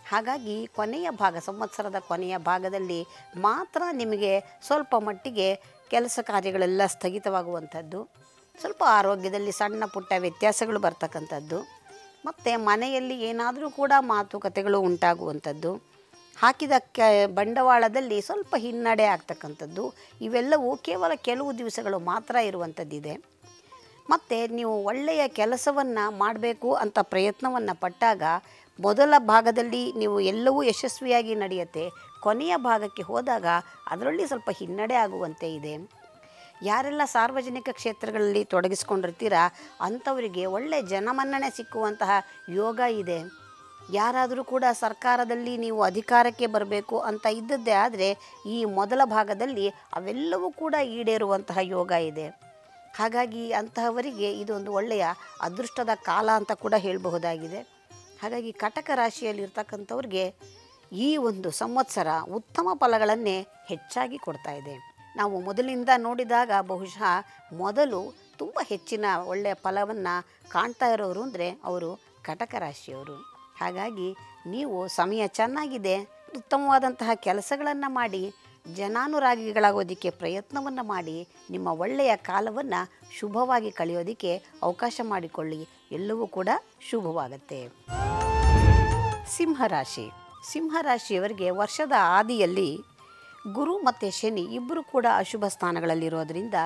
ಹಾಗಾಗಿ ಕೊನೆಯ ಭಾಗ ಸಂವತ್ಸರದ ಕೊನೆಯ ಭಾಗದಲ್ಲಿ ಮಾತ್ರ ನಿಮಗೆ ಸ್ವಲ್ಪ ಮಟ್ಟಿಗೆ ಕೆಲಸ ಕಾರ್ಯಗಳೆಲ್ಲ ಸ್ಥಗಿತವಾಗುವಂಥದ್ದು ಸ್ವಲ್ಪ ಆರೋಗ್ಯದಲ್ಲಿ ಸಣ್ಣ ಪುಟ್ಟ ವ್ಯತ್ಯಾಸಗಳು ಬರ್ತಕ್ಕಂಥದ್ದು ಮತ್ತು ಮನೆಯಲ್ಲಿ ಏನಾದರೂ ಕೂಡ ಮಾತುಕತೆಗಳು ಉಂಟಾಗುವಂಥದ್ದು ಹಾಕಿದ ಕೆ ಬಂಡವಾಳದಲ್ಲಿ ಸ್ವಲ್ಪ ಹಿನ್ನಡೆ ಆಗ್ತಕ್ಕಂಥದ್ದು ಇವೆಲ್ಲವೂ ಕೇವಲ ಕೆಲವು ದಿವಸಗಳು ಮಾತ್ರ ಇರುವಂಥದ್ದಿದೆ ಮತ್ತು ನೀವು ಒಳ್ಳೆಯ ಕೆಲಸವನ್ನು ಮಾಡಬೇಕು ಅಂತ ಪ್ರಯತ್ನವನ್ನು ಪಟ್ಟಾಗ ಮೊದಲ ಭಾಗದಲ್ಲಿ ನೀವು ಎಲ್ಲವೂ ಯಶಸ್ವಿಯಾಗಿ ನಡೆಯುತ್ತೆ ಕೊನೆಯ ಭಾಗಕ್ಕೆ ಹೋದಾಗ ಅದರಲ್ಲಿ ಸ್ವಲ್ಪ ಹಿನ್ನಡೆ ಆಗುವಂತೆ ಇದೆ ಯಾರೆಲ್ಲ ಸಾರ್ವಜನಿಕ ಕ್ಷೇತ್ರಗಳಲ್ಲಿ ತೊಡಗಿಸ್ಕೊಂಡಿರ್ತೀರ ಅಂಥವರಿಗೆ ಒಳ್ಳೆಯ ಜನಮನ್ನಣೆ ಸಿಕ್ಕುವಂತಹ ಯೋಗ ಇದೆ ಯಾರಾದರೂ ಕೂಡ ಸರ್ಕಾರದಲ್ಲಿ ನೀವು ಅಧಿಕಾರಕ್ಕೆ ಬರಬೇಕು ಅಂತ ಇದ್ದದ್ದೇ ಆದರೆ ಈ ಮೊದಲ ಭಾಗದಲ್ಲಿ ಅವೆಲ್ಲವೂ ಕೂಡ ಈಡೇರುವಂತಹ ಯೋಗ ಇದೆ ಹಾಗಾಗಿ ಅಂತಹವರಿಗೆ ಇದೊಂದು ಒಳ್ಳೆಯ ಅದೃಷ್ಟದ ಕಾಲ ಅಂತ ಕೂಡ ಹೇಳಬಹುದಾಗಿದೆ ಹಾಗಾಗಿ ಕಟಕ ರಾಶಿಯಲ್ಲಿರ್ತಕ್ಕಂಥವ್ರಿಗೆ ಈ ಒಂದು ಸಂವತ್ಸರ ಉತ್ತಮ ಫಲಗಳನ್ನೇ ಹೆಚ್ಚಾಗಿ ಕೊಡ್ತಾ ಇದೆ ನಾವು ಮೊದಲಿಂದ ನೋಡಿದಾಗ ಬಹುಶಃ ಮೊದಲು ತುಂಬ ಹೆಚ್ಚಿನ ಒಳ್ಳೆಯ ಫಲವನ್ನು ಕಾಣ್ತಾ ಇರೋರು ಅಂದರೆ ಅವರು ಕಟಕ ರಾಶಿಯವರು ಹಾಗಾಗಿ ನೀವು ಸಮಯ ಚೆನ್ನಾಗಿದೆ ಉತ್ತಮವಾದಂತಹ ಕೆಲಸಗಳನ್ನು ಮಾಡಿ ಜನಾನುರಾಗಿಗಳಾಗೋದಕ್ಕೆ ಪ್ರಯತ್ನವನ್ನು ಮಾಡಿ ನಿಮ್ಮ ಒಳ್ಳೆಯ ಕಾಲವನ್ನು ಶುಭವಾಗಿ ಕಳೆಯೋದಕ್ಕೆ ಅವಕಾಶ ಮಾಡಿಕೊಳ್ಳಿ ಎಲ್ಲವೂ ಕೂಡ ಶುಭವಾಗತ್ತೆ ಸಿಂಹರಾಶಿ ಸಿಂಹರಾಶಿಯವರಿಗೆ ವರ್ಷದ ಆದಿಯಲ್ಲಿ ಗುರು ಮತ್ತು ಶನಿ ಇಬ್ಬರು ಕೂಡ ಅಶುಭ ಸ್ಥಾನಗಳಲ್ಲಿರೋದ್ರಿಂದ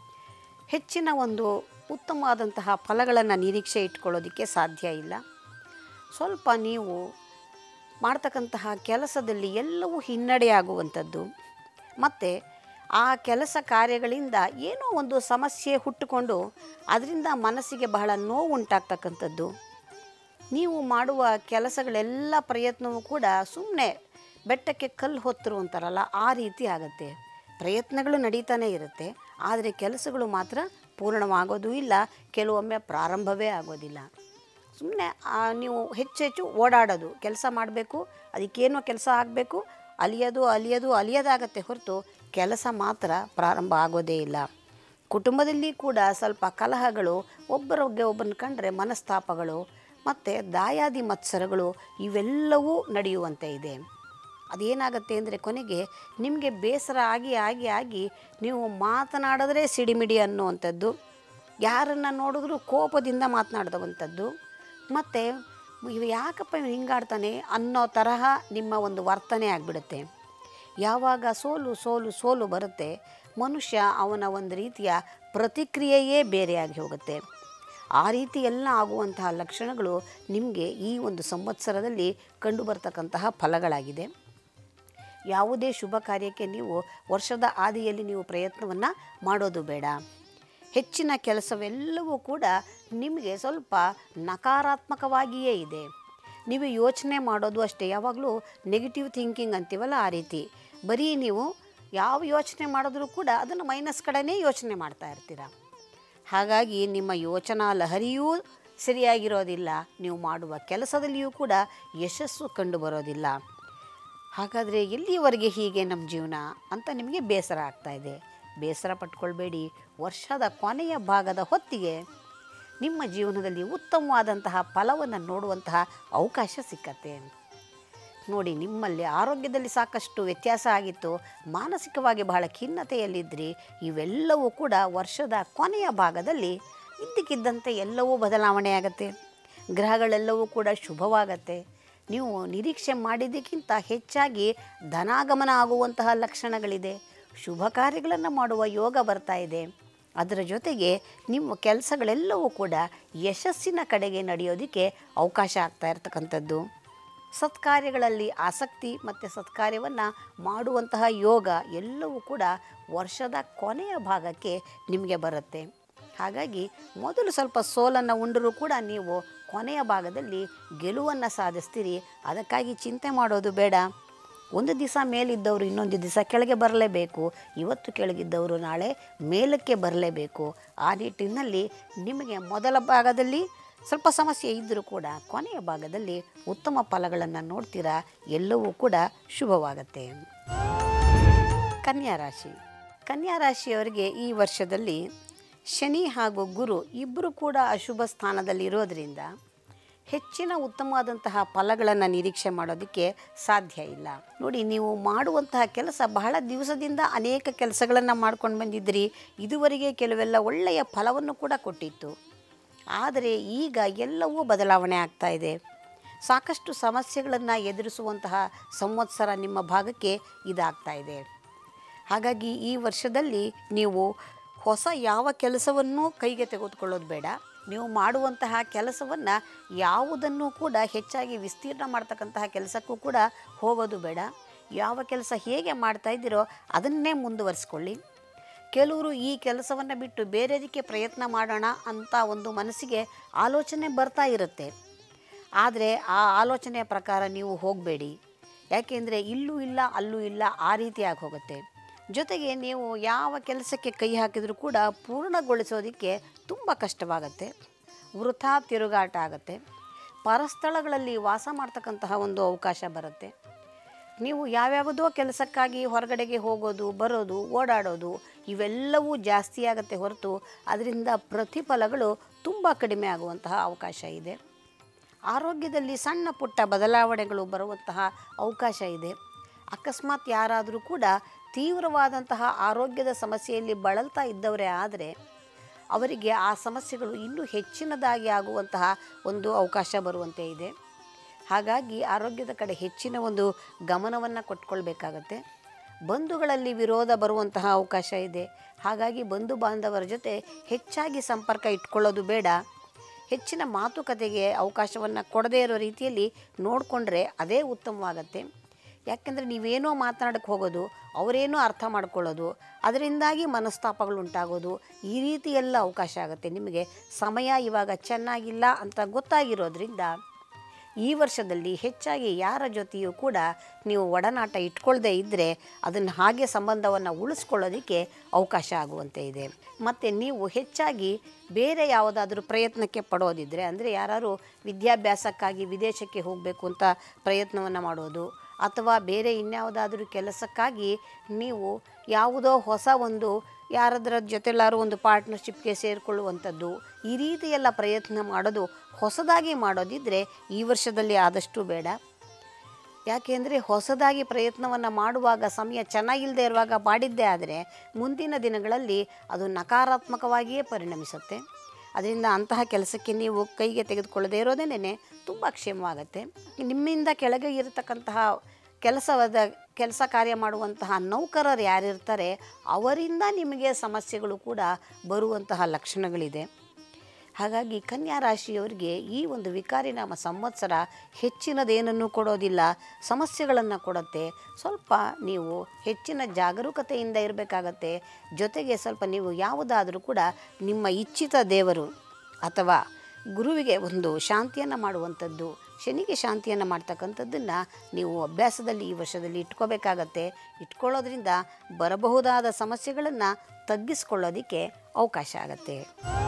ಹೆಚ್ಚಿನ ಒಂದು ಉತ್ತಮವಾದಂತಹ ಫಲಗಳನ್ನು ನಿರೀಕ್ಷೆ ಇಟ್ಕೊಳ್ಳೋದಕ್ಕೆ ಸಾಧ್ಯ ಇಲ್ಲ ಸ್ವಲ್ಪ ನೀವು ಮಾಡ್ತಕ್ಕಂತಹ ಕೆಲಸದಲ್ಲಿ ಎಲ್ಲವೂ ಹಿನ್ನಡೆಯಾಗುವಂಥದ್ದು ಮತ್ತು ಆ ಕೆಲಸ ಕಾರ್ಯಗಳಿಂದ ಏನೋ ಒಂದು ಸಮಸ್ಯೆ ಹುಟ್ಟುಕೊಂಡು ಅದರಿಂದ ಮನಸ್ಸಿಗೆ ಬಹಳ ನೋವು ಉಂಟಾಗ್ತಕ್ಕಂಥದ್ದು ನೀವು ಮಾಡುವ ಕೆಲಸಗಳೆಲ್ಲ ಪ್ರಯತ್ನವೂ ಕೂಡ ಸುಮ್ಮನೆ ಬೆಟ್ಟಕ್ಕೆ ಕಲ್ಲು ಹೊತ್ತರು ಅಂತಾರಲ್ಲ ಆ ರೀತಿ ಆಗುತ್ತೆ ಪ್ರಯತ್ನಗಳು ನಡೀತಾನೆ ಇರುತ್ತೆ ಆದರೆ ಕೆಲಸಗಳು ಮಾತ್ರ ಪೂರ್ಣವಾಗೋದು ಇಲ್ಲ ಕೆಲವೊಮ್ಮೆ ಪ್ರಾರಂಭವೇ ಆಗೋದಿಲ್ಲ ಸುಮ್ಮನೆ ನೀವು ಹೆಚ್ಚು ಹೆಚ್ಚು ಓಡಾಡೋದು ಕೆಲಸ ಮಾಡಬೇಕು ಅದಕ್ಕೇನೋ ಕೆಲಸ ಆಗಬೇಕು ಅಲಿಯೋದು ಅಲಿಯೋದು ಅಲಿಯೋದಾಗತ್ತೆ ಹೊರತು ಕೆಲಸ ಮಾತ್ರ ಪ್ರಾರಂಭ ಆಗೋದೇ ಇಲ್ಲ ಕುಟುಂಬದಲ್ಲಿ ಕೂಡ ಸ್ವಲ್ಪ ಕಲಹಗಳು ಒಬ್ಬರಿಗೆ ಒಬ್ಬನ ಕಂಡ್ರೆ ಮನಸ್ತಾಪಗಳು ಮತ್ತು ದಾಯಾದಿ ಮತ್ಸರಗಳು ಇವೆಲ್ಲವೂ ನಡೆಯುವಂತೆ ಇದೆ ಅದೇನಾಗುತ್ತೆ ಅಂದರೆ ಕೊನೆಗೆ ನಿಮಗೆ ಬೇಸರ ಆಗಿ ಆಗಿ ಆಗಿ ನೀವು ಮಾತನಾಡಿದ್ರೆ ಸಿಡಿಮಿಡಿ ಅನ್ನುವಂಥದ್ದು ಯಾರನ್ನು ನೋಡಿದ್ರೂ ಕೋಪದಿಂದ ಮಾತನಾಡ್ದವಂಥದ್ದು ಮತ್ತು ಇವ ಯಾಕಪ್ಪ ಇವ ಹಿಂಗಾಡ್ತಾನೆ ಅನ್ನೋ ತರಹ ನಿಮ್ಮ ಒಂದು ವರ್ತನೆ ಆಗಿಬಿಡುತ್ತೆ ಯಾವಾಗ ಸೋಲು ಸೋಲು ಸೋಲು ಬರುತ್ತೆ ಮನುಷ್ಯ ಅವನ ಒಂದು ರೀತಿಯ ಪ್ರತಿಕ್ರಿಯೆಯೇ ಬೇರೆಯಾಗಿ ಹೋಗುತ್ತೆ ಆ ರೀತಿ ಎಲ್ಲ ಆಗುವಂತಹ ಲಕ್ಷಣಗಳು ನಿಮಗೆ ಈ ಒಂದು ಸಂವತ್ಸರದಲ್ಲಿ ಕಂಡುಬರ್ತಕ್ಕಂತಹ ಫಲಗಳಾಗಿದೆ ಯಾವುದೇ ಶುಭ ಕಾರ್ಯಕ್ಕೆ ನೀವು ವರ್ಷದ ಆದಿಯಲ್ಲಿ ನೀವು ಪ್ರಯತ್ನವನ್ನು ಮಾಡೋದು ಬೇಡ ಹೆಚ್ಚಿನ ಕೆಲಸವೆಲ್ಲವೂ ಕೂಡ ನಿಮಗೆ ಸ್ವಲ್ಪ ನಕಾರಾತ್ಮಕವಾಗಿಯೇ ಇದೆ ನೀವು ಯೋಚನೆ ಮಾಡೋದು ಅಷ್ಟೇ ಯಾವಾಗಲೂ ನೆಗೆಟಿವ್ ಥಿಂಕಿಂಗ್ ಅಂತೀವಲ್ಲ ಆ ರೀತಿ ಬರೀ ನೀವು ಯಾವ ಯೋಚನೆ ಮಾಡಿದ್ರೂ ಕೂಡ ಅದನ್ನು ಮೈನಸ್ ಕಡೆನೇ ಯೋಚನೆ ಮಾಡ್ತಾ ಇರ್ತೀರ ಹಾಗಾಗಿ ನಿಮ್ಮ ಯೋಚನಾ ಲಹರಿಯೂ ಸರಿಯಾಗಿರೋದಿಲ್ಲ ನೀವು ಮಾಡುವ ಕೆಲಸದಲ್ಲಿಯೂ ಕೂಡ ಯಶಸ್ಸು ಕಂಡು ಬರೋದಿಲ್ಲ ಹಾಗಾದರೆ ಎಲ್ಲಿಯವರೆಗೆ ಹೀಗೆ ನಮ್ಮ ಜೀವನ ಅಂತ ನಿಮಗೆ ಬೇಸರ ಆಗ್ತಾ ಇದೆ ಬೇಸರ ಪಟ್ಕೊಳ್ಬೇಡಿ ವರ್ಷದ ಕೊನೆಯ ಭಾಗದ ಹೊತ್ತಿಗೆ ನಿಮ್ಮ ಜೀವನದಲ್ಲಿ ಉತ್ತಮವಾದಂತಹ ಫಲವನ್ನು ನೋಡುವಂತಹ ಅವಕಾಶ ಸಿಕ್ಕತ್ತೆ ನೋಡಿ ನಿಮ್ಮಲ್ಲಿ ಆರೋಗ್ಯದಲ್ಲಿ ಸಾಕಷ್ಟು ವ್ಯತ್ಯಾಸ ಆಗಿತ್ತು ಮಾನಸಿಕವಾಗಿ ಬಹಳ ಖಿನ್ನತೆಯಲ್ಲಿದ್ದರೆ ಇವೆಲ್ಲವೂ ಕೂಡ ವರ್ಷದ ಕೊನೆಯ ಭಾಗದಲ್ಲಿ ಇದ್ದಕ್ಕಿದ್ದಂತೆ ಎಲ್ಲವೂ ಬದಲಾವಣೆ ಆಗುತ್ತೆ ಗ್ರಹಗಳೆಲ್ಲವೂ ಕೂಡ ಶುಭವಾಗತ್ತೆ ನೀವು ನಿರೀಕ್ಷೆ ಮಾಡಿದ್ದಕ್ಕಿಂತ ಹೆಚ್ಚಾಗಿ ಧನಾಗಮನ ಆಗುವಂತಹ ಲಕ್ಷಣಗಳಿದೆ ಶುಭ ಕಾರ್ಯಗಳನ್ನು ಮಾಡುವ ಯೋಗ ಬರ್ತಾ ಇದೆ ಅದರ ಜೊತೆಗೆ ನಿಮ್ಮ ಕೆಲಸಗಳೆಲ್ಲವೂ ಕೂಡ ಯಶಸ್ಸಿನ ಕಡೆಗೆ ನಡೆಯೋದಕ್ಕೆ ಅವಕಾಶ ಆಗ್ತಾ ಇರ್ತಕ್ಕಂಥದ್ದು ಸತ್ಕಾರ್ಯಗಳಲ್ಲಿ ಆಸಕ್ತಿ ಮತ್ತು ಸತ್ಕಾರ್ಯವನ್ನು ಮಾಡುವಂತಹ ಯೋಗ ಎಲ್ಲವೂ ಕೂಡ ವರ್ಷದ ಕೊನೆಯ ಭಾಗಕ್ಕೆ ನಿಮಗೆ ಬರುತ್ತೆ ಹಾಗಾಗಿ ಮೊದಲು ಸ್ವಲ್ಪ ಸೋಲನ್ನು ಉಂಡರೂ ಕೂಡ ನೀವು ಕೊನೆಯ ಭಾಗದಲ್ಲಿ ಗೆಲುವನ್ನು ಸಾಧಿಸ್ತೀರಿ ಅದಕ್ಕಾಗಿ ಚಿಂತೆ ಮಾಡೋದು ಬೇಡ ಒಂದು ದಿವಸ ಮೇಲಿದ್ದವರು ಇನ್ನೊಂದು ದಿವಸ ಕೆಳಗೆ ಬರಲೇಬೇಕು ಇವತ್ತು ಕೆಳಗಿದ್ದವರು ನಾಳೆ ಮೇಲಕ್ಕೆ ಬರಲೇಬೇಕು ಆ ನಿಟ್ಟಿನಲ್ಲಿ ನಿಮಗೆ ಮೊದಲ ಭಾಗದಲ್ಲಿ ಸ್ವಲ್ಪ ಸಮಸ್ಯೆ ಇದ್ದರೂ ಕೂಡ ಕೊನೆಯ ಭಾಗದಲ್ಲಿ ಉತ್ತಮ ಫಲಗಳನ್ನು ನೋಡ್ತೀರಾ ಎಲ್ಲವೂ ಕೂಡ ಶುಭವಾಗತ್ತೆ ಕನ್ಯಾ ರಾಶಿ ಕನ್ಯಾ ರಾಶಿಯವರಿಗೆ ಈ ವರ್ಷದಲ್ಲಿ ಶನಿ ಹಾಗೂ ಗುರು ಇಬ್ಬರು ಕೂಡ ಅಶುಭ ಸ್ಥಾನದಲ್ಲಿರೋದ್ರಿಂದ ಹೆಚ್ಚಿನ ಉತ್ತಮವಾದಂತಹ ಫಲಗಳನ್ನು ನಿರೀಕ್ಷೆ ಮಾಡೋದಕ್ಕೆ ಸಾಧ್ಯ ಇಲ್ಲ ನೋಡಿ ನೀವು ಮಾಡುವಂತಹ ಕೆಲಸ ಬಹಳ ದಿವಸದಿಂದ ಅನೇಕ ಕೆಲಸಗಳನ್ನು ಮಾಡ್ಕೊಂಡು ಬಂದಿದ್ರಿ ಇದುವರೆಗೆ ಕೆಲವೆಲ್ಲ ಒಳ್ಳೆಯ ಫಲವನ್ನು ಕೂಡ ಕೊಟ್ಟಿತ್ತು ಆದರೆ ಈಗ ಎಲ್ಲವೂ ಬದಲಾವಣೆ ಆಗ್ತಾ ಇದೆ ಸಾಕಷ್ಟು ಸಮಸ್ಯೆಗಳನ್ನು ಎದುರಿಸುವಂತಹ ಸಂವತ್ಸರ ನಿಮ್ಮ ಭಾಗಕ್ಕೆ ಇದಾಗ್ತಾ ಇದೆ ಹಾಗಾಗಿ ಈ ವರ್ಷದಲ್ಲಿ ನೀವು ಹೊಸ ಯಾವ ಕೆಲಸವನ್ನೂ ಕೈಗೆ ತೆಗೆದುಕೊಳ್ಳೋದು ಬೇಡ ನೀವು ಮಾಡುವಂತಹ ಕೆಲಸವನ್ನು ಯಾವುದನ್ನು ಕೂಡ ಹೆಚ್ಚಾಗಿ ವಿಸ್ತೀರ್ಣ ಮಾಡ್ತಕ್ಕಂತಹ ಕೆಲಸಕ್ಕೂ ಕೂಡ ಹೋಗೋದು ಬೇಡ ಯಾವ ಕೆಲಸ ಹೇಗೆ ಮಾಡ್ತಾ ಇದ್ದೀರೋ ಅದನ್ನೇ ಮುಂದುವರಿಸ್ಕೊಳ್ಳಿ ಕೆಲವರು ಈ ಕೆಲಸವನ್ನು ಬಿಟ್ಟು ಬೇರೆದಕ್ಕೆ ಪ್ರಯತ್ನ ಮಾಡೋಣ ಅಂತ ಒಂದು ಮನಸ್ಸಿಗೆ ಆಲೋಚನೆ ಬರ್ತಾ ಇರುತ್ತೆ ಆದರೆ ಆ ಆಲೋಚನೆಯ ಪ್ರಕಾರ ನೀವು ಹೋಗಬೇಡಿ ಯಾಕೆಂದರೆ ಇಲ್ಲೂ ಇಲ್ಲ ಅಲ್ಲೂ ಇಲ್ಲ ಆ ರೀತಿಯಾಗಿ ಹೋಗುತ್ತೆ ಜೊತೆಗೆ ನೀವು ಯಾವ ಕೆಲಸಕ್ಕೆ ಕೈ ಹಾಕಿದರೂ ಕೂಡ ಪೂರ್ಣಗೊಳಿಸೋದಕ್ಕೆ ತುಂಬ ಕಷ್ಟವಾಗತ್ತೆ ವೃಥಾ ತಿರುಗಾಟ ಆಗುತ್ತೆ ಪರಸ್ಥಳಗಳಲ್ಲಿ ವಾಸ ಮಾಡ್ತಕ್ಕಂತಹ ಒಂದು ಅವಕಾಶ ಬರುತ್ತೆ ನೀವು ಯಾವ್ಯಾವುದೋ ಕೆಲಸಕ್ಕಾಗಿ ಹೊರಗಡೆಗೆ ಹೋಗೋದು ಬರೋದು ಓಡಾಡೋದು ಇವೆಲ್ಲವೂ ಜಾಸ್ತಿ ಆಗುತ್ತೆ ಹೊರತು ಅದರಿಂದ ಪ್ರತಿಫಲಗಳು ತುಂಬ ಕಡಿಮೆ ಆಗುವಂತಹ ಅವಕಾಶ ಇದೆ ಆರೋಗ್ಯದಲ್ಲಿ ಸಣ್ಣ ಪುಟ್ಟ ಬದಲಾವಣೆಗಳು ಬರುವಂತಹ ಅವಕಾಶ ಇದೆ ಅಕಸ್ಮಾತ್ ಯಾರಾದರೂ ಕೂಡ ತೀವ್ರವಾದಂತಹ ಆರೋಗ್ಯದ ಸಮಸ್ಯೆಯಲ್ಲಿ ಬಳಲ್ತಾ ಇದ್ದವರೇ ಆದರೆ ಅವರಿಗೆ ಆ ಸಮಸ್ಯೆಗಳು ಇನ್ನೂ ಹೆಚ್ಚಿನದಾಗಿ ಆಗುವಂತಹ ಒಂದು ಅವಕಾಶ ಬರುವಂತೆ ಇದೆ ಹಾಗಾಗಿ ಆರೋಗ್ಯದ ಕಡೆ ಹೆಚ್ಚಿನ ಒಂದು ಗಮನವನ್ನು ಕೊಟ್ಕೊಳ್ಬೇಕಾಗತ್ತೆ ಬಂಧುಗಳಲ್ಲಿ ವಿರೋಧ ಬರುವಂತಹ ಅವಕಾಶ ಇದೆ ಹಾಗಾಗಿ ಬಂಧು ಬಾಂಧವರ ಜೊತೆ ಹೆಚ್ಚಾಗಿ ಸಂಪರ್ಕ ಇಟ್ಕೊಳ್ಳೋದು ಬೇಡ ಹೆಚ್ಚಿನ ಮಾತುಕತೆಗೆ ಅವಕಾಶವನ್ನು ಕೊಡದೇ ಇರೋ ರೀತಿಯಲ್ಲಿ ನೋಡಿಕೊಂಡ್ರೆ ಅದೇ ಉತ್ತಮವಾಗತ್ತೆ ಯಾಕೆಂದರೆ ನೀವೇನೋ ಮಾತನಾಡಕ್ಕೆ ಹೋಗೋದು ಅವರೇನೋ ಅರ್ಥ ಮಾಡ್ಕೊಳ್ಳೋದು ಅದರಿಂದಾಗಿ ಮನಸ್ತಾಪಗಳು ಉಂಟಾಗೋದು ಈ ರೀತಿ ಎಲ್ಲ ಅವಕಾಶ ಆಗುತ್ತೆ ನಿಮಗೆ ಸಮಯ ಇವಾಗ ಚೆನ್ನಾಗಿಲ್ಲ ಅಂತ ಗೊತ್ತಾಗಿರೋದ್ರಿಂದ ಈ ವರ್ಷದಲ್ಲಿ ಹೆಚ್ಚಾಗಿ ಯಾರ ಜೊತೆಯೂ ಕೂಡ ನೀವು ಒಡನಾಟ ಇಟ್ಕೊಳ್ಳದೇ ಇದ್ದರೆ ಅದನ್ನು ಹಾಗೆ ಸಂಬಂಧವನ್ನು ಉಳಿಸ್ಕೊಳ್ಳೋದಕ್ಕೆ ಅವಕಾಶ ಆಗುವಂತೆ ಇದೆ ಮತ್ತು ನೀವು ಹೆಚ್ಚಾಗಿ ಬೇರೆ ಯಾವುದಾದ್ರೂ ಪ್ರಯತ್ನಕ್ಕೆ ಪಡೋದಿದ್ದರೆ ಅಂದರೆ ಯಾರು ವಿದ್ಯಾಭ್ಯಾಸಕ್ಕಾಗಿ ವಿದೇಶಕ್ಕೆ ಹೋಗಬೇಕು ಅಂತ ಪ್ರಯತ್ನವನ್ನು ಮಾಡೋದು ಅಥವಾ ಬೇರೆ ಇನ್ಯಾವುದಾದ್ರೂ ಕೆಲಸಕ್ಕಾಗಿ ನೀವು ಯಾವುದೋ ಹೊಸ ಒಂದು ಯಾರದರ ಜೊತೆಲಾರು ಒಂದು ಪಾರ್ಟ್ನರ್ಶಿಪ್ಗೆ ಸೇರಿಕೊಳ್ಳುವಂಥದ್ದು ಈ ರೀತಿ ಎಲ್ಲ ಪ್ರಯತ್ನ ಮಾಡೋದು ಹೊಸದಾಗಿ ಮಾಡೋದಿದ್ದರೆ ಈ ವರ್ಷದಲ್ಲಿ ಆದಷ್ಟು ಬೇಡ ಯಾಕೆಂದರೆ ಹೊಸದಾಗಿ ಪ್ರಯತ್ನವನ್ನು ಮಾಡುವಾಗ ಸಮಯ ಚೆನ್ನಾಗಿಲ್ಲದೆ ಇರುವಾಗ ಮಾಡಿದ್ದೇ ಆದರೆ ಮುಂದಿನ ದಿನಗಳಲ್ಲಿ ಅದು ನಕಾರಾತ್ಮಕವಾಗಿಯೇ ಪರಿಣಮಿಸುತ್ತೆ ಅದರಿಂದ ಅಂತಹ ಕೆಲಸಕ್ಕೆ ನೀವು ಕೈಗೆ ತೆಗೆದುಕೊಳ್ಳದೇ ಇರೋದೇನೆ ತುಂಬ ಕ್ಷೇಮವಾಗುತ್ತೆ ನಿಮ್ಮಿಂದ ಕೆಳಗೆ ಇರತಕ್ಕಂತಹ ಕೆಲಸವಾದ ಕೆಲಸ ಕಾರ್ಯ ಮಾಡುವಂತಹ ನೌಕರರು ಯಾರಿರ್ತಾರೆ ಅವರಿಂದ ನಿಮಗೆ ಸಮಸ್ಯೆಗಳು ಕೂಡ ಬರುವಂತಹ ಲಕ್ಷಣಗಳಿದೆ ಹಾಗಾಗಿ ಕನ್ಯಾ ರಾಶಿಯವರಿಗೆ ಈ ಒಂದು ವಿಕಾರಿನಾಮ ಸಂವತ್ಸರ ಹೆಚ್ಚಿನದೇನನ್ನು ಕೊಡೋದಿಲ್ಲ ಸಮಸ್ಯೆಗಳನ್ನು ಕೊಡುತ್ತೆ ಸ್ವಲ್ಪ ನೀವು ಹೆಚ್ಚಿನ ಜಾಗರೂಕತೆಯಿಂದ ಇರಬೇಕಾಗತ್ತೆ ಜೊತೆಗೆ ಸ್ವಲ್ಪ ನೀವು ಯಾವುದಾದರೂ ಕೂಡ ನಿಮ್ಮ ಇಚ್ಛಿತ ದೇವರು ಅಥವಾ ಗುರುವಿಗೆ ಒಂದು ಶಾಂತಿಯನ್ನು ಮಾಡುವಂಥದ್ದು ಶನಿಗೆ ಶಾಂತಿಯನ್ನು ಮಾಡ್ತಕ್ಕಂಥದ್ದನ್ನು ನೀವು ಅಭ್ಯಾಸದಲ್ಲಿ ಈ ವರ್ಷದಲ್ಲಿ ಇಟ್ಕೋಬೇಕಾಗತ್ತೆ ಇಟ್ಕೊಳ್ಳೋದ್ರಿಂದ ಬರಬಹುದಾದ ಸಮಸ್ಯೆಗಳನ್ನು ತಗ್ಗಿಸ್ಕೊಳ್ಳೋದಕ್ಕೆ ಅವಕಾಶ ಆಗತ್ತೆ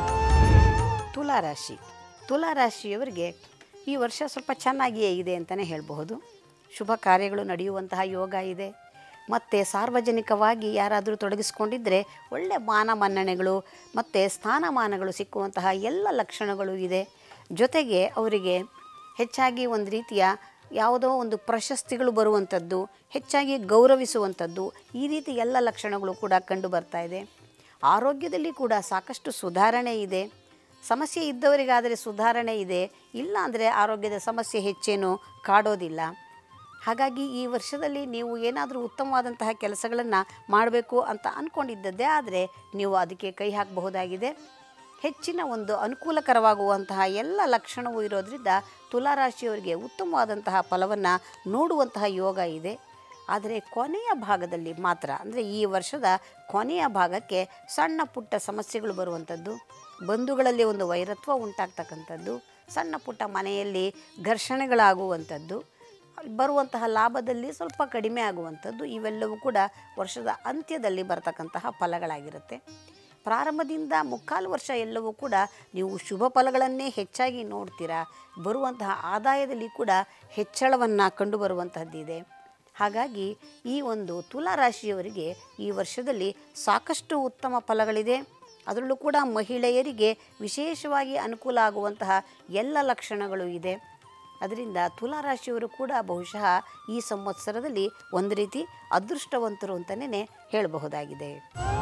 ತುಲಾರಾಶಿ ತುಲಾರಾಶಿಯವರಿಗೆ ಈ ವರ್ಷ ಸ್ವಲ್ಪ ಚೆನ್ನಾಗಿಯೇ ಇದೆ ಅಂತಲೇ ಹೇಳಬಹುದು ಶುಭ ಕಾರ್ಯಗಳು ನಡೆಯುವಂತಹ ಯೋಗ ಇದೆ ಮತ್ತು ಸಾರ್ವಜನಿಕವಾಗಿ ಯಾರಾದರೂ ತೊಡಗಿಸ್ಕೊಂಡಿದ್ದರೆ ಒಳ್ಳೆಯ ಮಾನ ಮನ್ನಣೆಗಳು ಮತ್ತು ಸ್ಥಾನಮಾನಗಳು ಸಿಕ್ಕುವಂತಹ ಎಲ್ಲ ಲಕ್ಷಣಗಳು ಇದೆ ಜೊತೆಗೆ ಅವರಿಗೆ ಹೆಚ್ಚಾಗಿ ಒಂದು ರೀತಿಯ ಯಾವುದೋ ಒಂದು ಪ್ರಶಸ್ತಿಗಳು ಬರುವಂಥದ್ದು ಹೆಚ್ಚಾಗಿ ಗೌರವಿಸುವಂಥದ್ದು ಈ ರೀತಿ ಎಲ್ಲ ಲಕ್ಷಣಗಳು ಕೂಡ ಕಂಡು ಬರ್ತಾ ಇದೆ ಆರೋಗ್ಯದಲ್ಲಿ ಕೂಡ ಸಾಕಷ್ಟು ಸುಧಾರಣೆ ಇದೆ ಸಮಸ್ಯೆ ಇದ್ದವರಿಗಾದರೆ ಸುಧಾರಣೆ ಇದೆ ಇಲ್ಲ ಅಂದರೆ ಆರೋಗ್ಯದ ಸಮಸ್ಯೆ ಹೆಚ್ಚೇನು ಕಾಡೋದಿಲ್ಲ ಹಾಗಾಗಿ ಈ ವರ್ಷದಲ್ಲಿ ನೀವು ಏನಾದರೂ ಉತ್ತಮವಾದಂತಹ ಕೆಲಸಗಳನ್ನು ಮಾಡಬೇಕು ಅಂತ ಅಂದ್ಕೊಂಡಿದ್ದದ್ದೇ ಆದರೆ ನೀವು ಅದಕ್ಕೆ ಕೈ ಹಾಕಬಹುದಾಗಿದೆ ಹೆಚ್ಚಿನ ಒಂದು ಅನುಕೂಲಕರವಾಗುವಂತಹ ಎಲ್ಲ ಲಕ್ಷಣವೂ ಇರೋದರಿಂದ ತುಲಾರಾಶಿಯವರಿಗೆ ಉತ್ತಮವಾದಂತಹ ಫಲವನ್ನು ನೋಡುವಂತಹ ಯೋಗ ಇದೆ ಆದರೆ ಕೊನೆಯ ಭಾಗದಲ್ಲಿ ಮಾತ್ರ ಅಂದರೆ ಈ ವರ್ಷದ ಕೊನೆಯ ಭಾಗಕ್ಕೆ ಸಣ್ಣ ಪುಟ್ಟ ಸಮಸ್ಯೆಗಳು ಬರುವಂಥದ್ದು ಬಂಧುಗಳಲ್ಲಿ ಒಂದು ವೈರತ್ವ ಉಂಟಾಗ್ತಕ್ಕಂಥದ್ದು ಸಣ್ಣ ಪುಟ್ಟ ಮನೆಯಲ್ಲಿ ಘರ್ಷಣೆಗಳಾಗುವಂಥದ್ದು ಬರುವಂತಹ ಲಾಭದಲ್ಲಿ ಸ್ವಲ್ಪ ಕಡಿಮೆ ಆಗುವಂಥದ್ದು ಇವೆಲ್ಲವೂ ಕೂಡ ವರ್ಷದ ಅಂತ್ಯದಲ್ಲಿ ಬರ್ತಕ್ಕಂತಹ ಫಲಗಳಾಗಿರುತ್ತೆ ಪ್ರಾರಂಭದಿಂದ ಮುಕ್ಕಾಲು ವರ್ಷ ಎಲ್ಲವೂ ಕೂಡ ನೀವು ಶುಭ ಫಲಗಳನ್ನೇ ಹೆಚ್ಚಾಗಿ ನೋಡ್ತೀರಾ ಬರುವಂತಹ ಆದಾಯದಲ್ಲಿ ಕೂಡ ಹೆಚ್ಚಳವನ್ನು ಕಂಡುಬರುವಂತಹದ್ದಿದೆ ಹಾಗಾಗಿ ಈ ಒಂದು ತುಲಾ ರಾಶಿಯವರಿಗೆ ಈ ವರ್ಷದಲ್ಲಿ ಸಾಕಷ್ಟು ಉತ್ತಮ ಫಲಗಳಿದೆ ಅದರಲ್ಲೂ ಕೂಡ ಮಹಿಳೆಯರಿಗೆ ವಿಶೇಷವಾಗಿ ಅನುಕೂಲ ಆಗುವಂತಹ ಎಲ್ಲ ಲಕ್ಷಣಗಳು ಇದೆ ಅದರಿಂದ ತುಲಾರಾಶಿಯವರು ಕೂಡ ಬಹುಶಃ ಈ ಸಂವತ್ಸರದಲ್ಲಿ ಒಂದು ರೀತಿ ಅದೃಷ್ಟವಂತರು ಅಂತಲೇ ಹೇಳಬಹುದಾಗಿದೆ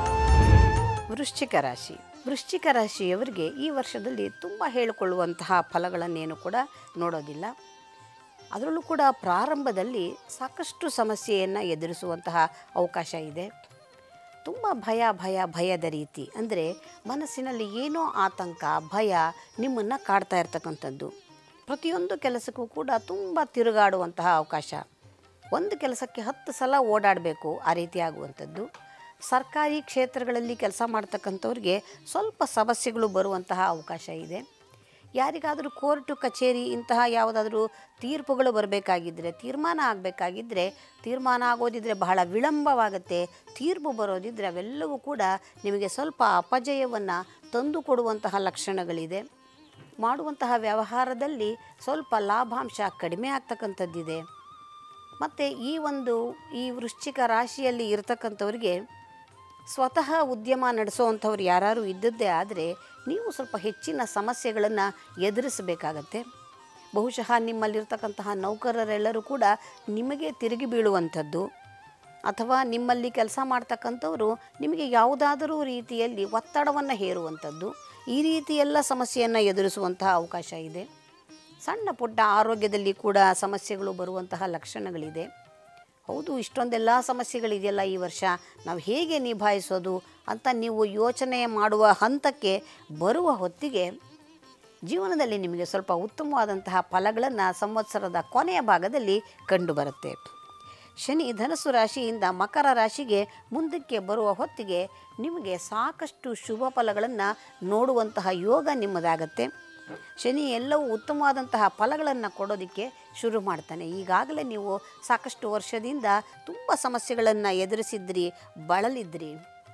ವೃಶ್ಚಿಕ ರಾಶಿ ವೃಶ್ಚಿಕ ರಾಶಿಯವರಿಗೆ ಈ ವರ್ಷದಲ್ಲಿ ತುಂಬ ಹೇಳಿಕೊಳ್ಳುವಂತಹ ಫಲಗಳನ್ನೇನು ಕೂಡ ನೋಡೋದಿಲ್ಲ ಅದರಲ್ಲೂ ಕೂಡ ಪ್ರಾರಂಭದಲ್ಲಿ ಸಾಕಷ್ಟು ಸಮಸ್ಯೆಯನ್ನು ಎದುರಿಸುವಂತಹ ಅವಕಾಶ ಇದೆ ತುಂಬ ಭಯ ಭಯ ಭಯದ ರೀತಿ ಅಂದರೆ ಮನಸ್ಸಿನಲ್ಲಿ ಏನೋ ಆತಂಕ ಭಯ ನಿಮ್ಮನ್ನು ಕಾಡ್ತಾ ಇರ್ತಕ್ಕಂಥದ್ದು ಪ್ರತಿಯೊಂದು ಕೆಲಸಕ್ಕೂ ಕೂಡ ತುಂಬ ತಿರುಗಾಡುವಂತಹ ಅವಕಾಶ ಒಂದು ಕೆಲಸಕ್ಕೆ ಹತ್ತು ಸಲ ಓಡಾಡಬೇಕು ಆ ರೀತಿ ಆಗುವಂಥದ್ದು ಸರ್ಕಾರಿ ಕ್ಷೇತ್ರಗಳಲ್ಲಿ ಕೆಲಸ ಮಾಡ್ತಕ್ಕಂಥವ್ರಿಗೆ ಸ್ವಲ್ಪ ಸಮಸ್ಯೆಗಳು ಬರುವಂತಹ ಅವಕಾಶ ಇದೆ ಯಾರಿಗಾದರೂ ಕೋರ್ಟು ಕಚೇರಿ ಇಂತಹ ಯಾವುದಾದ್ರೂ ತೀರ್ಪುಗಳು ಬರಬೇಕಾಗಿದ್ದರೆ ತೀರ್ಮಾನ ಆಗಬೇಕಾಗಿದ್ದರೆ ತೀರ್ಮಾನ ಆಗೋದಿದ್ರೆ ಬಹಳ ವಿಳಂಬವಾಗುತ್ತೆ ತೀರ್ಪು ಬರೋದಿದ್ದರೆ ಅವೆಲ್ಲವೂ ಕೂಡ ನಿಮಗೆ ಸ್ವಲ್ಪ ಅಪಜಯವನ್ನು ತಂದು ಕೊಡುವಂತಹ ಲಕ್ಷಣಗಳಿದೆ ಮಾಡುವಂತಹ ವ್ಯವಹಾರದಲ್ಲಿ ಸ್ವಲ್ಪ ಲಾಭಾಂಶ ಕಡಿಮೆ ಆಗ್ತಕ್ಕಂಥದ್ದಿದೆ ಮತ್ತು ಈ ಒಂದು ಈ ವೃಶ್ಚಿಕ ರಾಶಿಯಲ್ಲಿ ಇರತಕ್ಕಂಥವ್ರಿಗೆ ಸ್ವತಃ ಉದ್ಯಮ ನಡೆಸೋವಂಥವ್ರು ಯಾರು ಇದ್ದದ್ದೇ ಆದರೆ ನೀವು ಸ್ವಲ್ಪ ಹೆಚ್ಚಿನ ಸಮಸ್ಯೆಗಳನ್ನು ಎದುರಿಸಬೇಕಾಗತ್ತೆ ಬಹುಶಃ ನಿಮ್ಮಲ್ಲಿರ್ತಕ್ಕಂತಹ ನೌಕರರೆಲ್ಲರೂ ಕೂಡ ನಿಮಗೆ ತಿರುಗಿ ಬೀಳುವಂಥದ್ದು ಅಥವಾ ನಿಮ್ಮಲ್ಲಿ ಕೆಲಸ ಮಾಡ್ತಕ್ಕಂಥವರು ನಿಮಗೆ ಯಾವುದಾದರೂ ರೀತಿಯಲ್ಲಿ ಒತ್ತಡವನ್ನು ಹೇರುವಂಥದ್ದು ಈ ರೀತಿ ಎಲ್ಲ ಸಮಸ್ಯೆಯನ್ನು ಎದುರಿಸುವಂತಹ ಅವಕಾಶ ಇದೆ ಸಣ್ಣ ಪುಟ್ಟ ಆರೋಗ್ಯದಲ್ಲಿ ಕೂಡ ಸಮಸ್ಯೆಗಳು ಬರುವಂತಹ ಲಕ್ಷಣಗಳಿದೆ ಹೌದು ಇಷ್ಟೊಂದೆಲ್ಲ ಸಮಸ್ಯೆಗಳಿದೆಯಲ್ಲ ಈ ವರ್ಷ ನಾವು ಹೇಗೆ ನಿಭಾಯಿಸೋದು ಅಂತ ನೀವು ಯೋಚನೆ ಮಾಡುವ ಹಂತಕ್ಕೆ ಬರುವ ಹೊತ್ತಿಗೆ ಜೀವನದಲ್ಲಿ ನಿಮಗೆ ಸ್ವಲ್ಪ ಉತ್ತಮವಾದಂತಹ ಫಲಗಳನ್ನು ಸಂವತ್ಸರದ ಕೊನೆಯ ಭಾಗದಲ್ಲಿ ಕಂಡುಬರುತ್ತೆ ಶನಿ ಧನಸ್ಸು ರಾಶಿಯಿಂದ ಮಕರ ರಾಶಿಗೆ ಮುಂದಕ್ಕೆ ಬರುವ ಹೊತ್ತಿಗೆ ನಿಮಗೆ ಸಾಕಷ್ಟು ಶುಭ ಫಲಗಳನ್ನು ನೋಡುವಂತಹ ಯೋಗ ನಿಮ್ಮದಾಗತ್ತೆ ಶನಿ ಎಲ್ಲವೂ ಉತ್ತಮವಾದಂತಹ ಫಲಗಳನ್ನು ಕೊಡೋದಕ್ಕೆ ಶುರು ಮಾಡ್ತಾನೆ ಈಗಾಗಲೇ ನೀವು ಸಾಕಷ್ಟು ವರ್ಷದಿಂದ ತುಂಬ ಸಮಸ್ಯೆಗಳನ್ನು ಎದುರಿಸಿದ್ರಿ ಬಳಲಿದ್ರಿ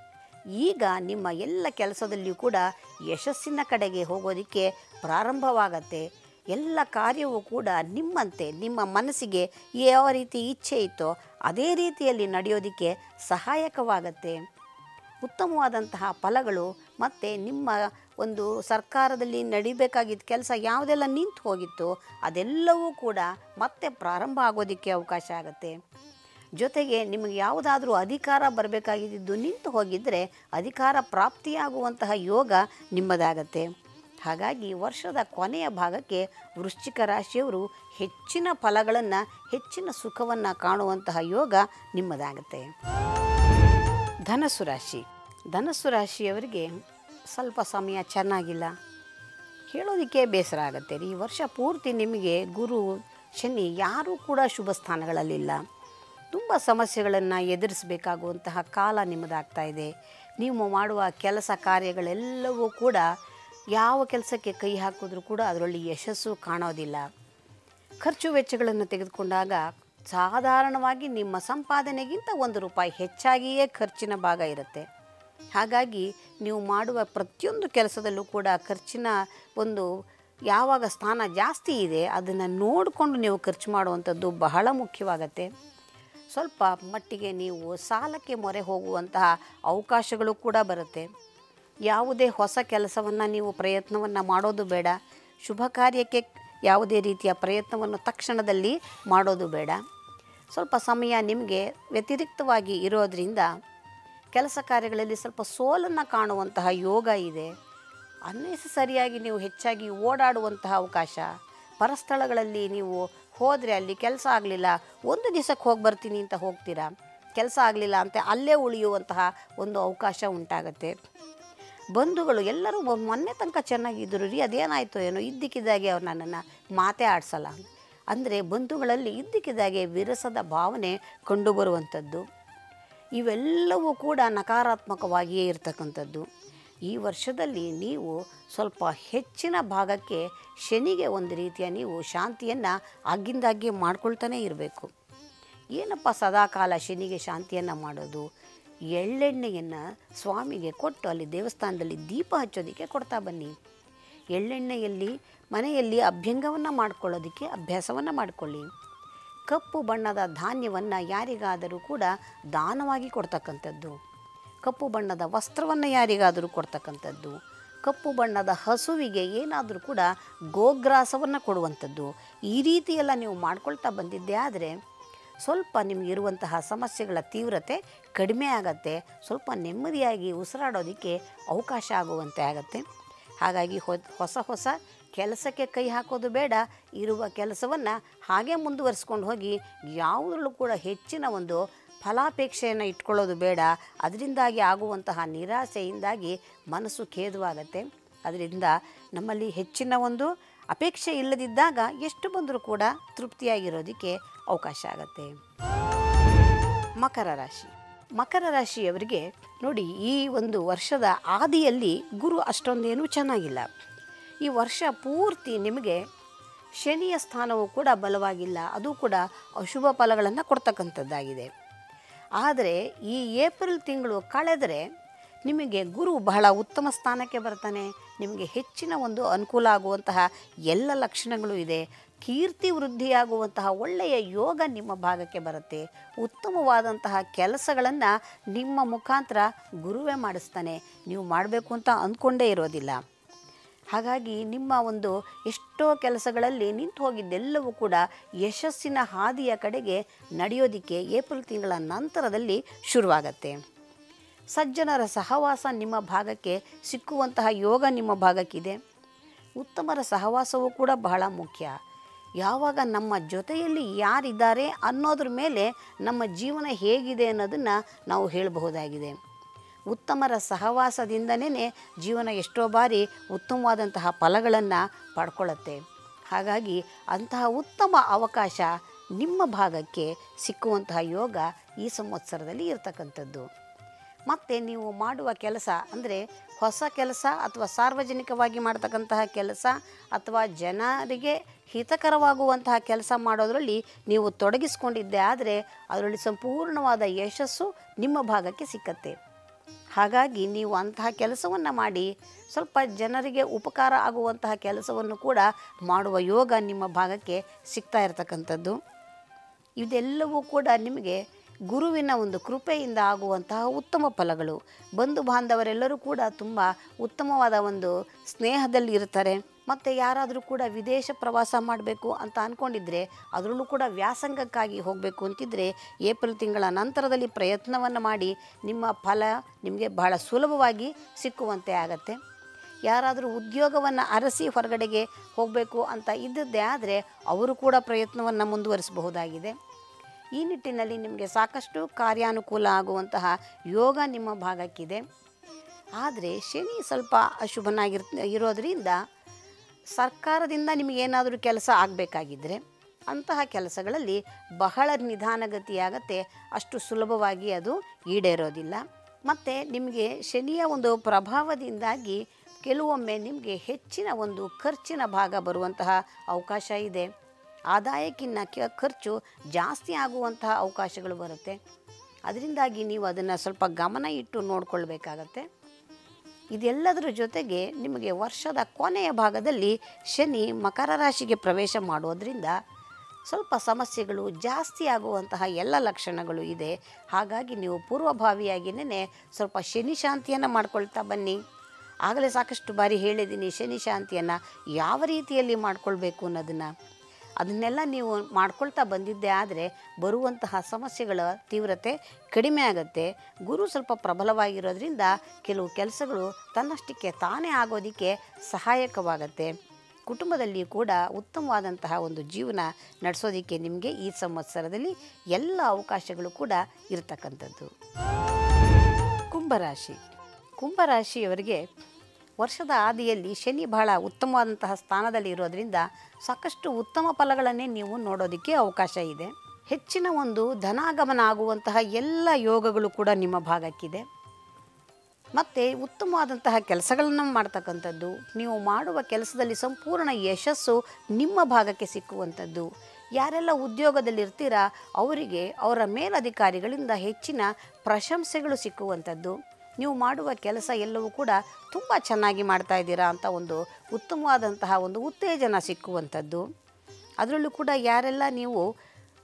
ಈಗ ನಿಮ್ಮ ಎಲ್ಲ ಕೆಲಸದಲ್ಲಿಯೂ ಕೂಡ ಯಶಸ್ಸಿನ ಕಡೆಗೆ ಹೋಗೋದಕ್ಕೆ ಪ್ರಾರಂಭವಾಗತ್ತೆ ಎಲ್ಲ ಕಾರ್ಯವೂ ಕೂಡ ನಿಮ್ಮಂತೆ ನಿಮ್ಮ ಮನಸ್ಸಿಗೆ ಯಾವ ರೀತಿ ಇಚ್ಛೆ ಇತ್ತೋ ಅದೇ ರೀತಿಯಲ್ಲಿ ನಡೆಯೋದಕ್ಕೆ ಸಹಾಯಕವಾಗತ್ತೆ ಉತ್ತಮವಾದಂತಹ ಫಲಗಳು ಮತ್ತು ನಿಮ್ಮ ಒಂದು ಸರ್ಕಾರದಲ್ಲಿ ನಡಿಬೇಕಾಗಿದ್ದ ಕೆಲಸ ಯಾವುದೆಲ್ಲ ನಿಂತು ಹೋಗಿತ್ತು ಅದೆಲ್ಲವೂ ಕೂಡ ಮತ್ತೆ ಪ್ರಾರಂಭ ಆಗೋದಕ್ಕೆ ಅವಕಾಶ ಆಗುತ್ತೆ ಜೊತೆಗೆ ನಿಮಗೆ ಯಾವುದಾದ್ರೂ ಅಧಿಕಾರ ಬರಬೇಕಾಗಿದ್ದು ನಿಂತು ಹೋಗಿದ್ದರೆ ಅಧಿಕಾರ ಪ್ರಾಪ್ತಿಯಾಗುವಂತಹ ಯೋಗ ನಿಮ್ಮದಾಗತ್ತೆ ಹಾಗಾಗಿ ವರ್ಷದ ಕೊನೆಯ ಭಾಗಕ್ಕೆ ವೃಶ್ಚಿಕ ರಾಶಿಯವರು ಹೆಚ್ಚಿನ ಫಲಗಳನ್ನು ಹೆಚ್ಚಿನ ಸುಖವನ್ನು ಕಾಣುವಂತಹ ಯೋಗ ನಿಮ್ಮದಾಗತ್ತೆ ಧನಸ್ಸು ರಾಶಿ ಧನಸ್ಸು ರಾಶಿಯವರಿಗೆ ಸ್ವಲ್ಪ ಸಮಯ ಚೆನ್ನಾಗಿಲ್ಲ ಹೇಳೋದಕ್ಕೆ ಬೇಸರ ಆಗುತ್ತೆ ರೀ ಈ ವರ್ಷ ಪೂರ್ತಿ ನಿಮಗೆ ಗುರು ಶನಿ ಯಾರೂ ಕೂಡ ಶುಭ ಸ್ಥಾನಗಳಲ್ಲಿಲ್ಲ ತುಂಬ ಸಮಸ್ಯೆಗಳನ್ನು ಎದುರಿಸಬೇಕಾಗುವಂತಹ ಕಾಲ ನಿಮ್ಮದಾಗ್ತಾ ಇದೆ ನೀವು ಮಾಡುವ ಕೆಲಸ ಕಾರ್ಯಗಳೆಲ್ಲವೂ ಕೂಡ ಯಾವ ಕೆಲಸಕ್ಕೆ ಕೈ ಹಾಕಿದ್ರೂ ಕೂಡ ಅದರಲ್ಲಿ ಯಶಸ್ಸು ಕಾಣೋದಿಲ್ಲ ಖರ್ಚು ವೆಚ್ಚಗಳನ್ನು ತೆಗೆದುಕೊಂಡಾಗ ಸಾಧಾರಣವಾಗಿ ನಿಮ್ಮ ಸಂಪಾದನೆಗಿಂತ ಒಂದು ರೂಪಾಯಿ ಹೆಚ್ಚಾಗಿಯೇ ಖರ್ಚಿನ ಭಾಗ ಇರುತ್ತೆ ಹಾಗಾಗಿ ನೀವು ಮಾಡುವ ಪ್ರತಿಯೊಂದು ಕೆಲಸದಲ್ಲೂ ಕೂಡ ಖರ್ಚಿನ ಒಂದು ಯಾವಾಗ ಸ್ಥಾನ ಜಾಸ್ತಿ ಇದೆ ಅದನ್ನು ನೋಡಿಕೊಂಡು ನೀವು ಖರ್ಚು ಮಾಡುವಂಥದ್ದು ಬಹಳ ಮುಖ್ಯವಾಗತ್ತೆ ಸ್ವಲ್ಪ ಮಟ್ಟಿಗೆ ನೀವು ಸಾಲಕ್ಕೆ ಮೊರೆ ಹೋಗುವಂತಹ ಅವಕಾಶಗಳು ಕೂಡ ಬರುತ್ತೆ ಯಾವುದೇ ಹೊಸ ಕೆಲಸವನ್ನು ನೀವು ಪ್ರಯತ್ನವನ್ನು ಮಾಡೋದು ಬೇಡ ಶುಭ ಕಾರ್ಯಕ್ಕೆ ಯಾವುದೇ ರೀತಿಯ ಪ್ರಯತ್ನವನ್ನು ತಕ್ಷಣದಲ್ಲಿ ಮಾಡೋದು ಬೇಡ ಸ್ವಲ್ಪ ಸಮಯ ನಿಮಗೆ ವ್ಯತಿರಿಕ್ತವಾಗಿ ಇರೋದರಿಂದ ಕೆಲಸ ಕಾರ್ಯಗಳಲ್ಲಿ ಸ್ವಲ್ಪ ಸೋಲನ್ನು ಕಾಣುವಂತಹ ಯೋಗ ಇದೆ ಅನ್ನೆಸರಿಯಾಗಿ ನೀವು ಹೆಚ್ಚಾಗಿ ಓಡಾಡುವಂತಹ ಅವಕಾಶ ಪರಸ್ಥಳಗಳಲ್ಲಿ ನೀವು ಹೋದರೆ ಅಲ್ಲಿ ಕೆಲಸ ಆಗಲಿಲ್ಲ ಒಂದು ದಿವಸಕ್ಕೆ ಹೋಗಿ ಬರ್ತೀನಿ ಅಂತ ಹೋಗ್ತೀರಾ ಕೆಲಸ ಆಗಲಿಲ್ಲ ಅಂತ ಅಲ್ಲೇ ಉಳಿಯುವಂತಹ ಒಂದು ಅವಕಾಶ ಉಂಟಾಗತ್ತೆ ಬಂಧುಗಳು ಎಲ್ಲರೂ ಒ- ಮೊನ್ನೆ ತನಕ ಚೆನ್ನಾಗಿದ್ದರು ರೀ ಅದೇನಾಯಿತು ಏನೋ ಇದ್ದಕ್ಕಿದ್ದಾಗೆ ಅವ್ರು ನನ್ನನ್ನು ಮಾತೇ ಆಡಿಸಲ್ಲ ಅಂದರೆ ಬಂಧುಗಳಲ್ಲಿ ಇದ್ದಕ್ಕಿದ್ದಾಗೆ ವಿರಸದ ಭಾವನೆ ಕಂಡುಬರುವಂಥದ್ದು ಇವೆಲ್ಲವೂ ಕೂಡ ನಕಾರಾತ್ಮಕವಾಗಿಯೇ ಇರತಕ್ಕಂಥದ್ದು ಈ ವರ್ಷದಲ್ಲಿ ನೀವು ಸ್ವಲ್ಪ ಹೆಚ್ಚಿನ ಭಾಗಕ್ಕೆ ಶನಿಗೆ ಒಂದು ರೀತಿಯ ನೀವು ಶಾಂತಿಯನ್ನು ಆಗಿಂದಾಗ್ಗೆ ಮಾಡ್ಕೊಳ್ತಾನೆ ಇರಬೇಕು ಏನಪ್ಪ ಸದಾಕಾಲ ಶನಿಗೆ ಶಾಂತಿಯನ್ನು ಮಾಡೋದು ಎಳ್ಳೆಣ್ಣೆಯನ್ನು ಸ್ವಾಮಿಗೆ ಕೊಟ್ಟು ಅಲ್ಲಿ ದೇವಸ್ಥಾನದಲ್ಲಿ ದೀಪ ಹಚ್ಚೋದಕ್ಕೆ ಕೊಡ್ತಾ ಬನ್ನಿ ಎಳ್ಳೆಣ್ಣೆಯಲ್ಲಿ ಮನೆಯಲ್ಲಿ ಅಭ್ಯಂಗವನ್ನು ಮಾಡ್ಕೊಳ್ಳೋದಕ್ಕೆ ಅಭ್ಯಾಸವನ್ನು ಮಾಡಿಕೊಳ್ಳಿ ಕಪ್ಪು ಬಣ್ಣದ ಧಾನ್ಯವನ್ನು ಯಾರಿಗಾದರೂ ಕೂಡ ದಾನವಾಗಿ ಕೊಡ್ತಕ್ಕಂಥದ್ದು ಕಪ್ಪು ಬಣ್ಣದ ವಸ್ತ್ರವನ್ನು ಯಾರಿಗಾದರೂ ಕೊಡ್ತಕ್ಕಂಥದ್ದು ಕಪ್ಪು ಬಣ್ಣದ ಹಸುವಿಗೆ ಏನಾದರೂ ಕೂಡ ಗೋಗ್ರಾಸವನ್ನು ಕೊಡುವಂಥದ್ದು ಈ ರೀತಿಯೆಲ್ಲ ನೀವು ಮಾಡ್ಕೊಳ್ತಾ ಬಂದಿದ್ದೆ ಆದರೆ ಸ್ವಲ್ಪ ನಿಮಗಿರುವಂತಹ ಸಮಸ್ಯೆಗಳ ತೀವ್ರತೆ ಕಡಿಮೆ ಆಗತ್ತೆ ಸ್ವಲ್ಪ ನೆಮ್ಮದಿಯಾಗಿ ಉಸಿರಾಡೋದಕ್ಕೆ ಅವಕಾಶ ಆಗುವಂತೆ ಆಗತ್ತೆ ಹಾಗಾಗಿ ಹೊ- ಹೊಸ ಹೊಸ ಕೆಲಸಕ್ಕೆ ಕೈ ಹಾಕೋದು ಬೇಡ ಇರುವ ಕೆಲಸವನ್ನು ಹಾಗೆ ಮುಂದುವರಿಸ್ಕೊಂಡು ಹೋಗಿ ಯಾವುದರಲ್ಲೂ ಕೂಡ ಹೆಚ್ಚಿನ ಒಂದು ಫಲಾಪೇಕ್ಷೆಯನ್ನು ಇಟ್ಕೊಳ್ಳೋದು ಬೇಡ ಅದರಿಂದಾಗಿ ಆಗುವಂತಹ ನಿರಾಸೆಯಿಂದಾಗಿ ಮನಸ್ಸು ಖೇದವಾಗತ್ತೆ ಅದರಿಂದ ನಮ್ಮಲ್ಲಿ ಹೆಚ್ಚಿನ ಒಂದು ಅಪೇಕ್ಷೆ ಇಲ್ಲದಿದ್ದಾಗ ಎಷ್ಟು ಬಂದರೂ ಕೂಡ ತೃಪ್ತಿಯಾಗಿರೋದಕ್ಕೆ ಅವಕಾಶ ಆಗತ್ತೆ ಮಕರ ರಾಶಿ ಮಕರ ರಾಶಿಯವರಿಗೆ ನೋಡಿ ಈ ಒಂದು ವರ್ಷದ ಆದಿಯಲ್ಲಿ ಗುರು ಅಷ್ಟೊಂದೇನೂ ಚೆನ್ನಾಗಿಲ್ಲ ಈ ವರ್ಷ ಪೂರ್ತಿ ನಿಮಗೆ ಶನಿಯ ಸ್ಥಾನವು ಕೂಡ ಬಲವಾಗಿಲ್ಲ ಅದು ಕೂಡ ಅಶುಭ ಫಲಗಳನ್ನು ಕೊಡ್ತಕ್ಕಂಥದ್ದಾಗಿದೆ ಆದರೆ ಈ ಏಪ್ರಿಲ್ ತಿಂಗಳು ಕಳೆದರೆ ನಿಮಗೆ ಗುರು ಬಹಳ ಉತ್ತಮ ಸ್ಥಾನಕ್ಕೆ ಬರ್ತಾನೆ ನಿಮಗೆ ಹೆಚ್ಚಿನ ಒಂದು ಅನುಕೂಲ ಆಗುವಂತಹ ಎಲ್ಲ ಲಕ್ಷಣಗಳು ಇದೆ ಕೀರ್ತಿ ವೃದ್ಧಿಯಾಗುವಂತಹ ಒಳ್ಳೆಯ ಯೋಗ ನಿಮ್ಮ ಭಾಗಕ್ಕೆ ಬರುತ್ತೆ ಉತ್ತಮವಾದಂತಹ ಕೆಲಸಗಳನ್ನು ನಿಮ್ಮ ಮುಖಾಂತರ ಗುರುವೇ ಮಾಡಿಸ್ತಾನೆ ನೀವು ಮಾಡಬೇಕು ಅಂತ ಅಂದ್ಕೊಂಡೇ ಇರೋದಿಲ್ಲ ಹಾಗಾಗಿ ನಿಮ್ಮ ಒಂದು ಎಷ್ಟೋ ಕೆಲಸಗಳಲ್ಲಿ ನಿಂತು ಹೋಗಿದ್ದೆಲ್ಲವೂ ಕೂಡ ಯಶಸ್ಸಿನ ಹಾದಿಯ ಕಡೆಗೆ ನಡೆಯೋದಕ್ಕೆ ಏಪ್ರಿಲ್ ತಿಂಗಳ ನಂತರದಲ್ಲಿ ಶುರುವಾಗತ್ತೆ ಸಜ್ಜನರ ಸಹವಾಸ ನಿಮ್ಮ ಭಾಗಕ್ಕೆ ಸಿಕ್ಕುವಂತಹ ಯೋಗ ನಿಮ್ಮ ಭಾಗಕ್ಕಿದೆ ಉತ್ತಮರ ಸಹವಾಸವೂ ಕೂಡ ಬಹಳ ಮುಖ್ಯ ಯಾವಾಗ ನಮ್ಮ ಜೊತೆಯಲ್ಲಿ ಯಾರಿದ್ದಾರೆ ಅನ್ನೋದ್ರ ಮೇಲೆ ನಮ್ಮ ಜೀವನ ಹೇಗಿದೆ ಅನ್ನೋದನ್ನು ನಾವು ಹೇಳಬಹುದಾಗಿದೆ ಉತ್ತಮರ ಸಹವಾಸದಿಂದನೇ ಜೀವನ ಎಷ್ಟೋ ಬಾರಿ ಉತ್ತಮವಾದಂತಹ ಫಲಗಳನ್ನು ಪಡ್ಕೊಳ್ಳುತ್ತೆ ಹಾಗಾಗಿ ಅಂತಹ ಉತ್ತಮ ಅವಕಾಶ ನಿಮ್ಮ ಭಾಗಕ್ಕೆ ಸಿಕ್ಕುವಂತಹ ಯೋಗ ಈ ಸಂವತ್ಸರದಲ್ಲಿ ಇರತಕ್ಕಂಥದ್ದು ಮತ್ತು ನೀವು ಮಾಡುವ ಕೆಲಸ ಅಂದರೆ ಹೊಸ ಕೆಲಸ ಅಥವಾ ಸಾರ್ವಜನಿಕವಾಗಿ ಮಾಡ್ತಕ್ಕಂತಹ ಕೆಲಸ ಅಥವಾ ಜನರಿಗೆ ಹಿತಕರವಾಗುವಂತಹ ಕೆಲಸ ಮಾಡೋದರಲ್ಲಿ ನೀವು ತೊಡಗಿಸ್ಕೊಂಡಿದ್ದೆ ಆದರೆ ಅದರಲ್ಲಿ ಸಂಪೂರ್ಣವಾದ ಯಶಸ್ಸು ನಿಮ್ಮ ಭಾಗಕ್ಕೆ ಸಿಕ್ಕತ್ತೆ ಹಾಗಾಗಿ ನೀವು ಅಂತಹ ಕೆಲಸವನ್ನು ಮಾಡಿ ಸ್ವಲ್ಪ ಜನರಿಗೆ ಉಪಕಾರ ಆಗುವಂತಹ ಕೆಲಸವನ್ನು ಕೂಡ ಮಾಡುವ ಯೋಗ ನಿಮ್ಮ ಭಾಗಕ್ಕೆ ಸಿಗ್ತಾ ಇರತಕ್ಕಂಥದ್ದು ಇದೆಲ್ಲವೂ ಕೂಡ ನಿಮಗೆ ಗುರುವಿನ ಒಂದು ಕೃಪೆಯಿಂದ ಆಗುವಂತಹ ಉತ್ತಮ ಫಲಗಳು ಬಂಧು ಬಾಂಧವರೆಲ್ಲರೂ ಕೂಡ ತುಂಬ ಉತ್ತಮವಾದ ಒಂದು ಸ್ನೇಹದಲ್ಲಿ ಇರ್ತಾರೆ ಮತ್ತು ಯಾರಾದರೂ ಕೂಡ ವಿದೇಶ ಪ್ರವಾಸ ಮಾಡಬೇಕು ಅಂತ ಅಂದ್ಕೊಂಡಿದ್ರೆ ಅದರಲ್ಲೂ ಕೂಡ ವ್ಯಾಸಂಗಕ್ಕಾಗಿ ಹೋಗಬೇಕು ಅಂತಿದ್ದರೆ ಏಪ್ರಿಲ್ ತಿಂಗಳ ನಂತರದಲ್ಲಿ ಪ್ರಯತ್ನವನ್ನು ಮಾಡಿ ನಿಮ್ಮ ಫಲ ನಿಮಗೆ ಬಹಳ ಸುಲಭವಾಗಿ ಸಿಕ್ಕುವಂತೆ ಆಗತ್ತೆ ಯಾರಾದರೂ ಉದ್ಯೋಗವನ್ನು ಅರಸಿ ಹೊರಗಡೆಗೆ ಹೋಗಬೇಕು ಅಂತ ಇದ್ದದ್ದೇ ಆದರೆ ಅವರು ಕೂಡ ಪ್ರಯತ್ನವನ್ನು ಮುಂದುವರಿಸಬಹುದಾಗಿದೆ ಈ ನಿಟ್ಟಿನಲ್ಲಿ ನಿಮಗೆ ಸಾಕಷ್ಟು ಕಾರ್ಯಾನುಕೂಲ ಆಗುವಂತಹ ಯೋಗ ನಿಮ್ಮ ಭಾಗಕ್ಕಿದೆ ಆದರೆ ಶನಿ ಸ್ವಲ್ಪ ಅಶುಭನಾಗಿರ್ ಇರೋದರಿಂದ ಸರ್ಕಾರದಿಂದ ನಿಮಗೇನಾದರೂ ಕೆಲಸ ಆಗಬೇಕಾಗಿದ್ದರೆ ಅಂತಹ ಕೆಲಸಗಳಲ್ಲಿ ಬಹಳ ನಿಧಾನಗತಿಯಾಗತ್ತೆ ಅಷ್ಟು ಸುಲಭವಾಗಿ ಅದು ಈಡೇರೋದಿಲ್ಲ ಮತ್ತು ನಿಮಗೆ ಶನಿಯ ಒಂದು ಪ್ರಭಾವದಿಂದಾಗಿ ಕೆಲವೊಮ್ಮೆ ನಿಮಗೆ ಹೆಚ್ಚಿನ ಒಂದು ಖರ್ಚಿನ ಭಾಗ ಬರುವಂತಹ ಅವಕಾಶ ಇದೆ ಆದಾಯಕ್ಕಿಂತ ಕ ಖರ್ಚು ಜಾಸ್ತಿ ಆಗುವಂತಹ ಅವಕಾಶಗಳು ಬರುತ್ತೆ ಅದರಿಂದಾಗಿ ನೀವು ಅದನ್ನು ಸ್ವಲ್ಪ ಗಮನ ಇಟ್ಟು ನೋಡ್ಕೊಳ್ಬೇಕಾಗತ್ತೆ ಇದೆಲ್ಲದರ ಜೊತೆಗೆ ನಿಮಗೆ ವರ್ಷದ ಕೊನೆಯ ಭಾಗದಲ್ಲಿ ಶನಿ ಮಕರ ರಾಶಿಗೆ ಪ್ರವೇಶ ಮಾಡೋದ್ರಿಂದ ಸ್ವಲ್ಪ ಸಮಸ್ಯೆಗಳು ಜಾಸ್ತಿ ಆಗುವಂತಹ ಎಲ್ಲ ಲಕ್ಷಣಗಳು ಇದೆ ಹಾಗಾಗಿ ನೀವು ಪೂರ್ವಭಾವಿಯಾಗಿಯೇ ಸ್ವಲ್ಪ ಶನಿ ಶಾಂತಿಯನ್ನು ಮಾಡ್ಕೊಳ್ತಾ ಬನ್ನಿ ಆಗಲೇ ಸಾಕಷ್ಟು ಬಾರಿ ಹೇಳಿದ್ದೀನಿ ಶನಿ ಶಾಂತಿಯನ್ನು ಯಾವ ರೀತಿಯಲ್ಲಿ ಮಾಡ್ಕೊಳ್ಬೇಕು ಅನ್ನೋದನ್ನು ಅದನ್ನೆಲ್ಲ ನೀವು ಮಾಡ್ಕೊಳ್ತಾ ಬಂದಿದ್ದೆ ಆದರೆ ಬರುವಂತಹ ಸಮಸ್ಯೆಗಳ ತೀವ್ರತೆ ಕಡಿಮೆ ಆಗುತ್ತೆ ಗುರು ಸ್ವಲ್ಪ ಪ್ರಬಲವಾಗಿರೋದ್ರಿಂದ ಕೆಲವು ಕೆಲಸಗಳು ತನ್ನಷ್ಟಕ್ಕೆ ತಾನೇ ಆಗೋದಕ್ಕೆ ಸಹಾಯಕವಾಗತ್ತೆ ಕುಟುಂಬದಲ್ಲಿ ಕೂಡ ಉತ್ತಮವಾದಂತಹ ಒಂದು ಜೀವನ ನಡೆಸೋದಕ್ಕೆ ನಿಮಗೆ ಈ ಸಂವತ್ಸರದಲ್ಲಿ ಎಲ್ಲ ಅವಕಾಶಗಳು ಕೂಡ ಇರತಕ್ಕಂಥದ್ದು ಕುಂಭರಾಶಿ ಕುಂಭರಾಶಿಯವರಿಗೆ ವರ್ಷದ ಆದಿಯಲ್ಲಿ ಶನಿ ಬಹಳ ಉತ್ತಮವಾದಂತಹ ಸ್ಥಾನದಲ್ಲಿ ಇರೋದರಿಂದ ಸಾಕಷ್ಟು ಉತ್ತಮ ಫಲಗಳನ್ನೇ ನೀವು ನೋಡೋದಕ್ಕೆ ಅವಕಾಶ ಇದೆ ಹೆಚ್ಚಿನ ಒಂದು ಧನಾಗಮನ ಆಗುವಂತಹ ಎಲ್ಲ ಯೋಗಗಳು ಕೂಡ ನಿಮ್ಮ ಭಾಗಕ್ಕಿದೆ ಮತ್ತು ಉತ್ತಮವಾದಂತಹ ಕೆಲಸಗಳನ್ನು ಮಾಡ್ತಕ್ಕಂಥದ್ದು ನೀವು ಮಾಡುವ ಕೆಲಸದಲ್ಲಿ ಸಂಪೂರ್ಣ ಯಶಸ್ಸು ನಿಮ್ಮ ಭಾಗಕ್ಕೆ ಸಿಕ್ಕುವಂಥದ್ದು ಯಾರೆಲ್ಲ ಉದ್ಯೋಗದಲ್ಲಿರ್ತೀರಾ ಅವರಿಗೆ ಅವರ ಮೇಲಧಿಕಾರಿಗಳಿಂದ ಹೆಚ್ಚಿನ ಪ್ರಶಂಸೆಗಳು ಸಿಕ್ಕುವಂಥದ್ದು ನೀವು ಮಾಡುವ ಕೆಲಸ ಎಲ್ಲವೂ ಕೂಡ ತುಂಬ ಚೆನ್ನಾಗಿ ಮಾಡ್ತಾ ಇದ್ದೀರಾ ಅಂತ ಒಂದು ಉತ್ತಮವಾದಂತಹ ಒಂದು ಉತ್ತೇಜನ ಸಿಕ್ಕುವಂಥದ್ದು ಅದರಲ್ಲೂ ಕೂಡ ಯಾರೆಲ್ಲ ನೀವು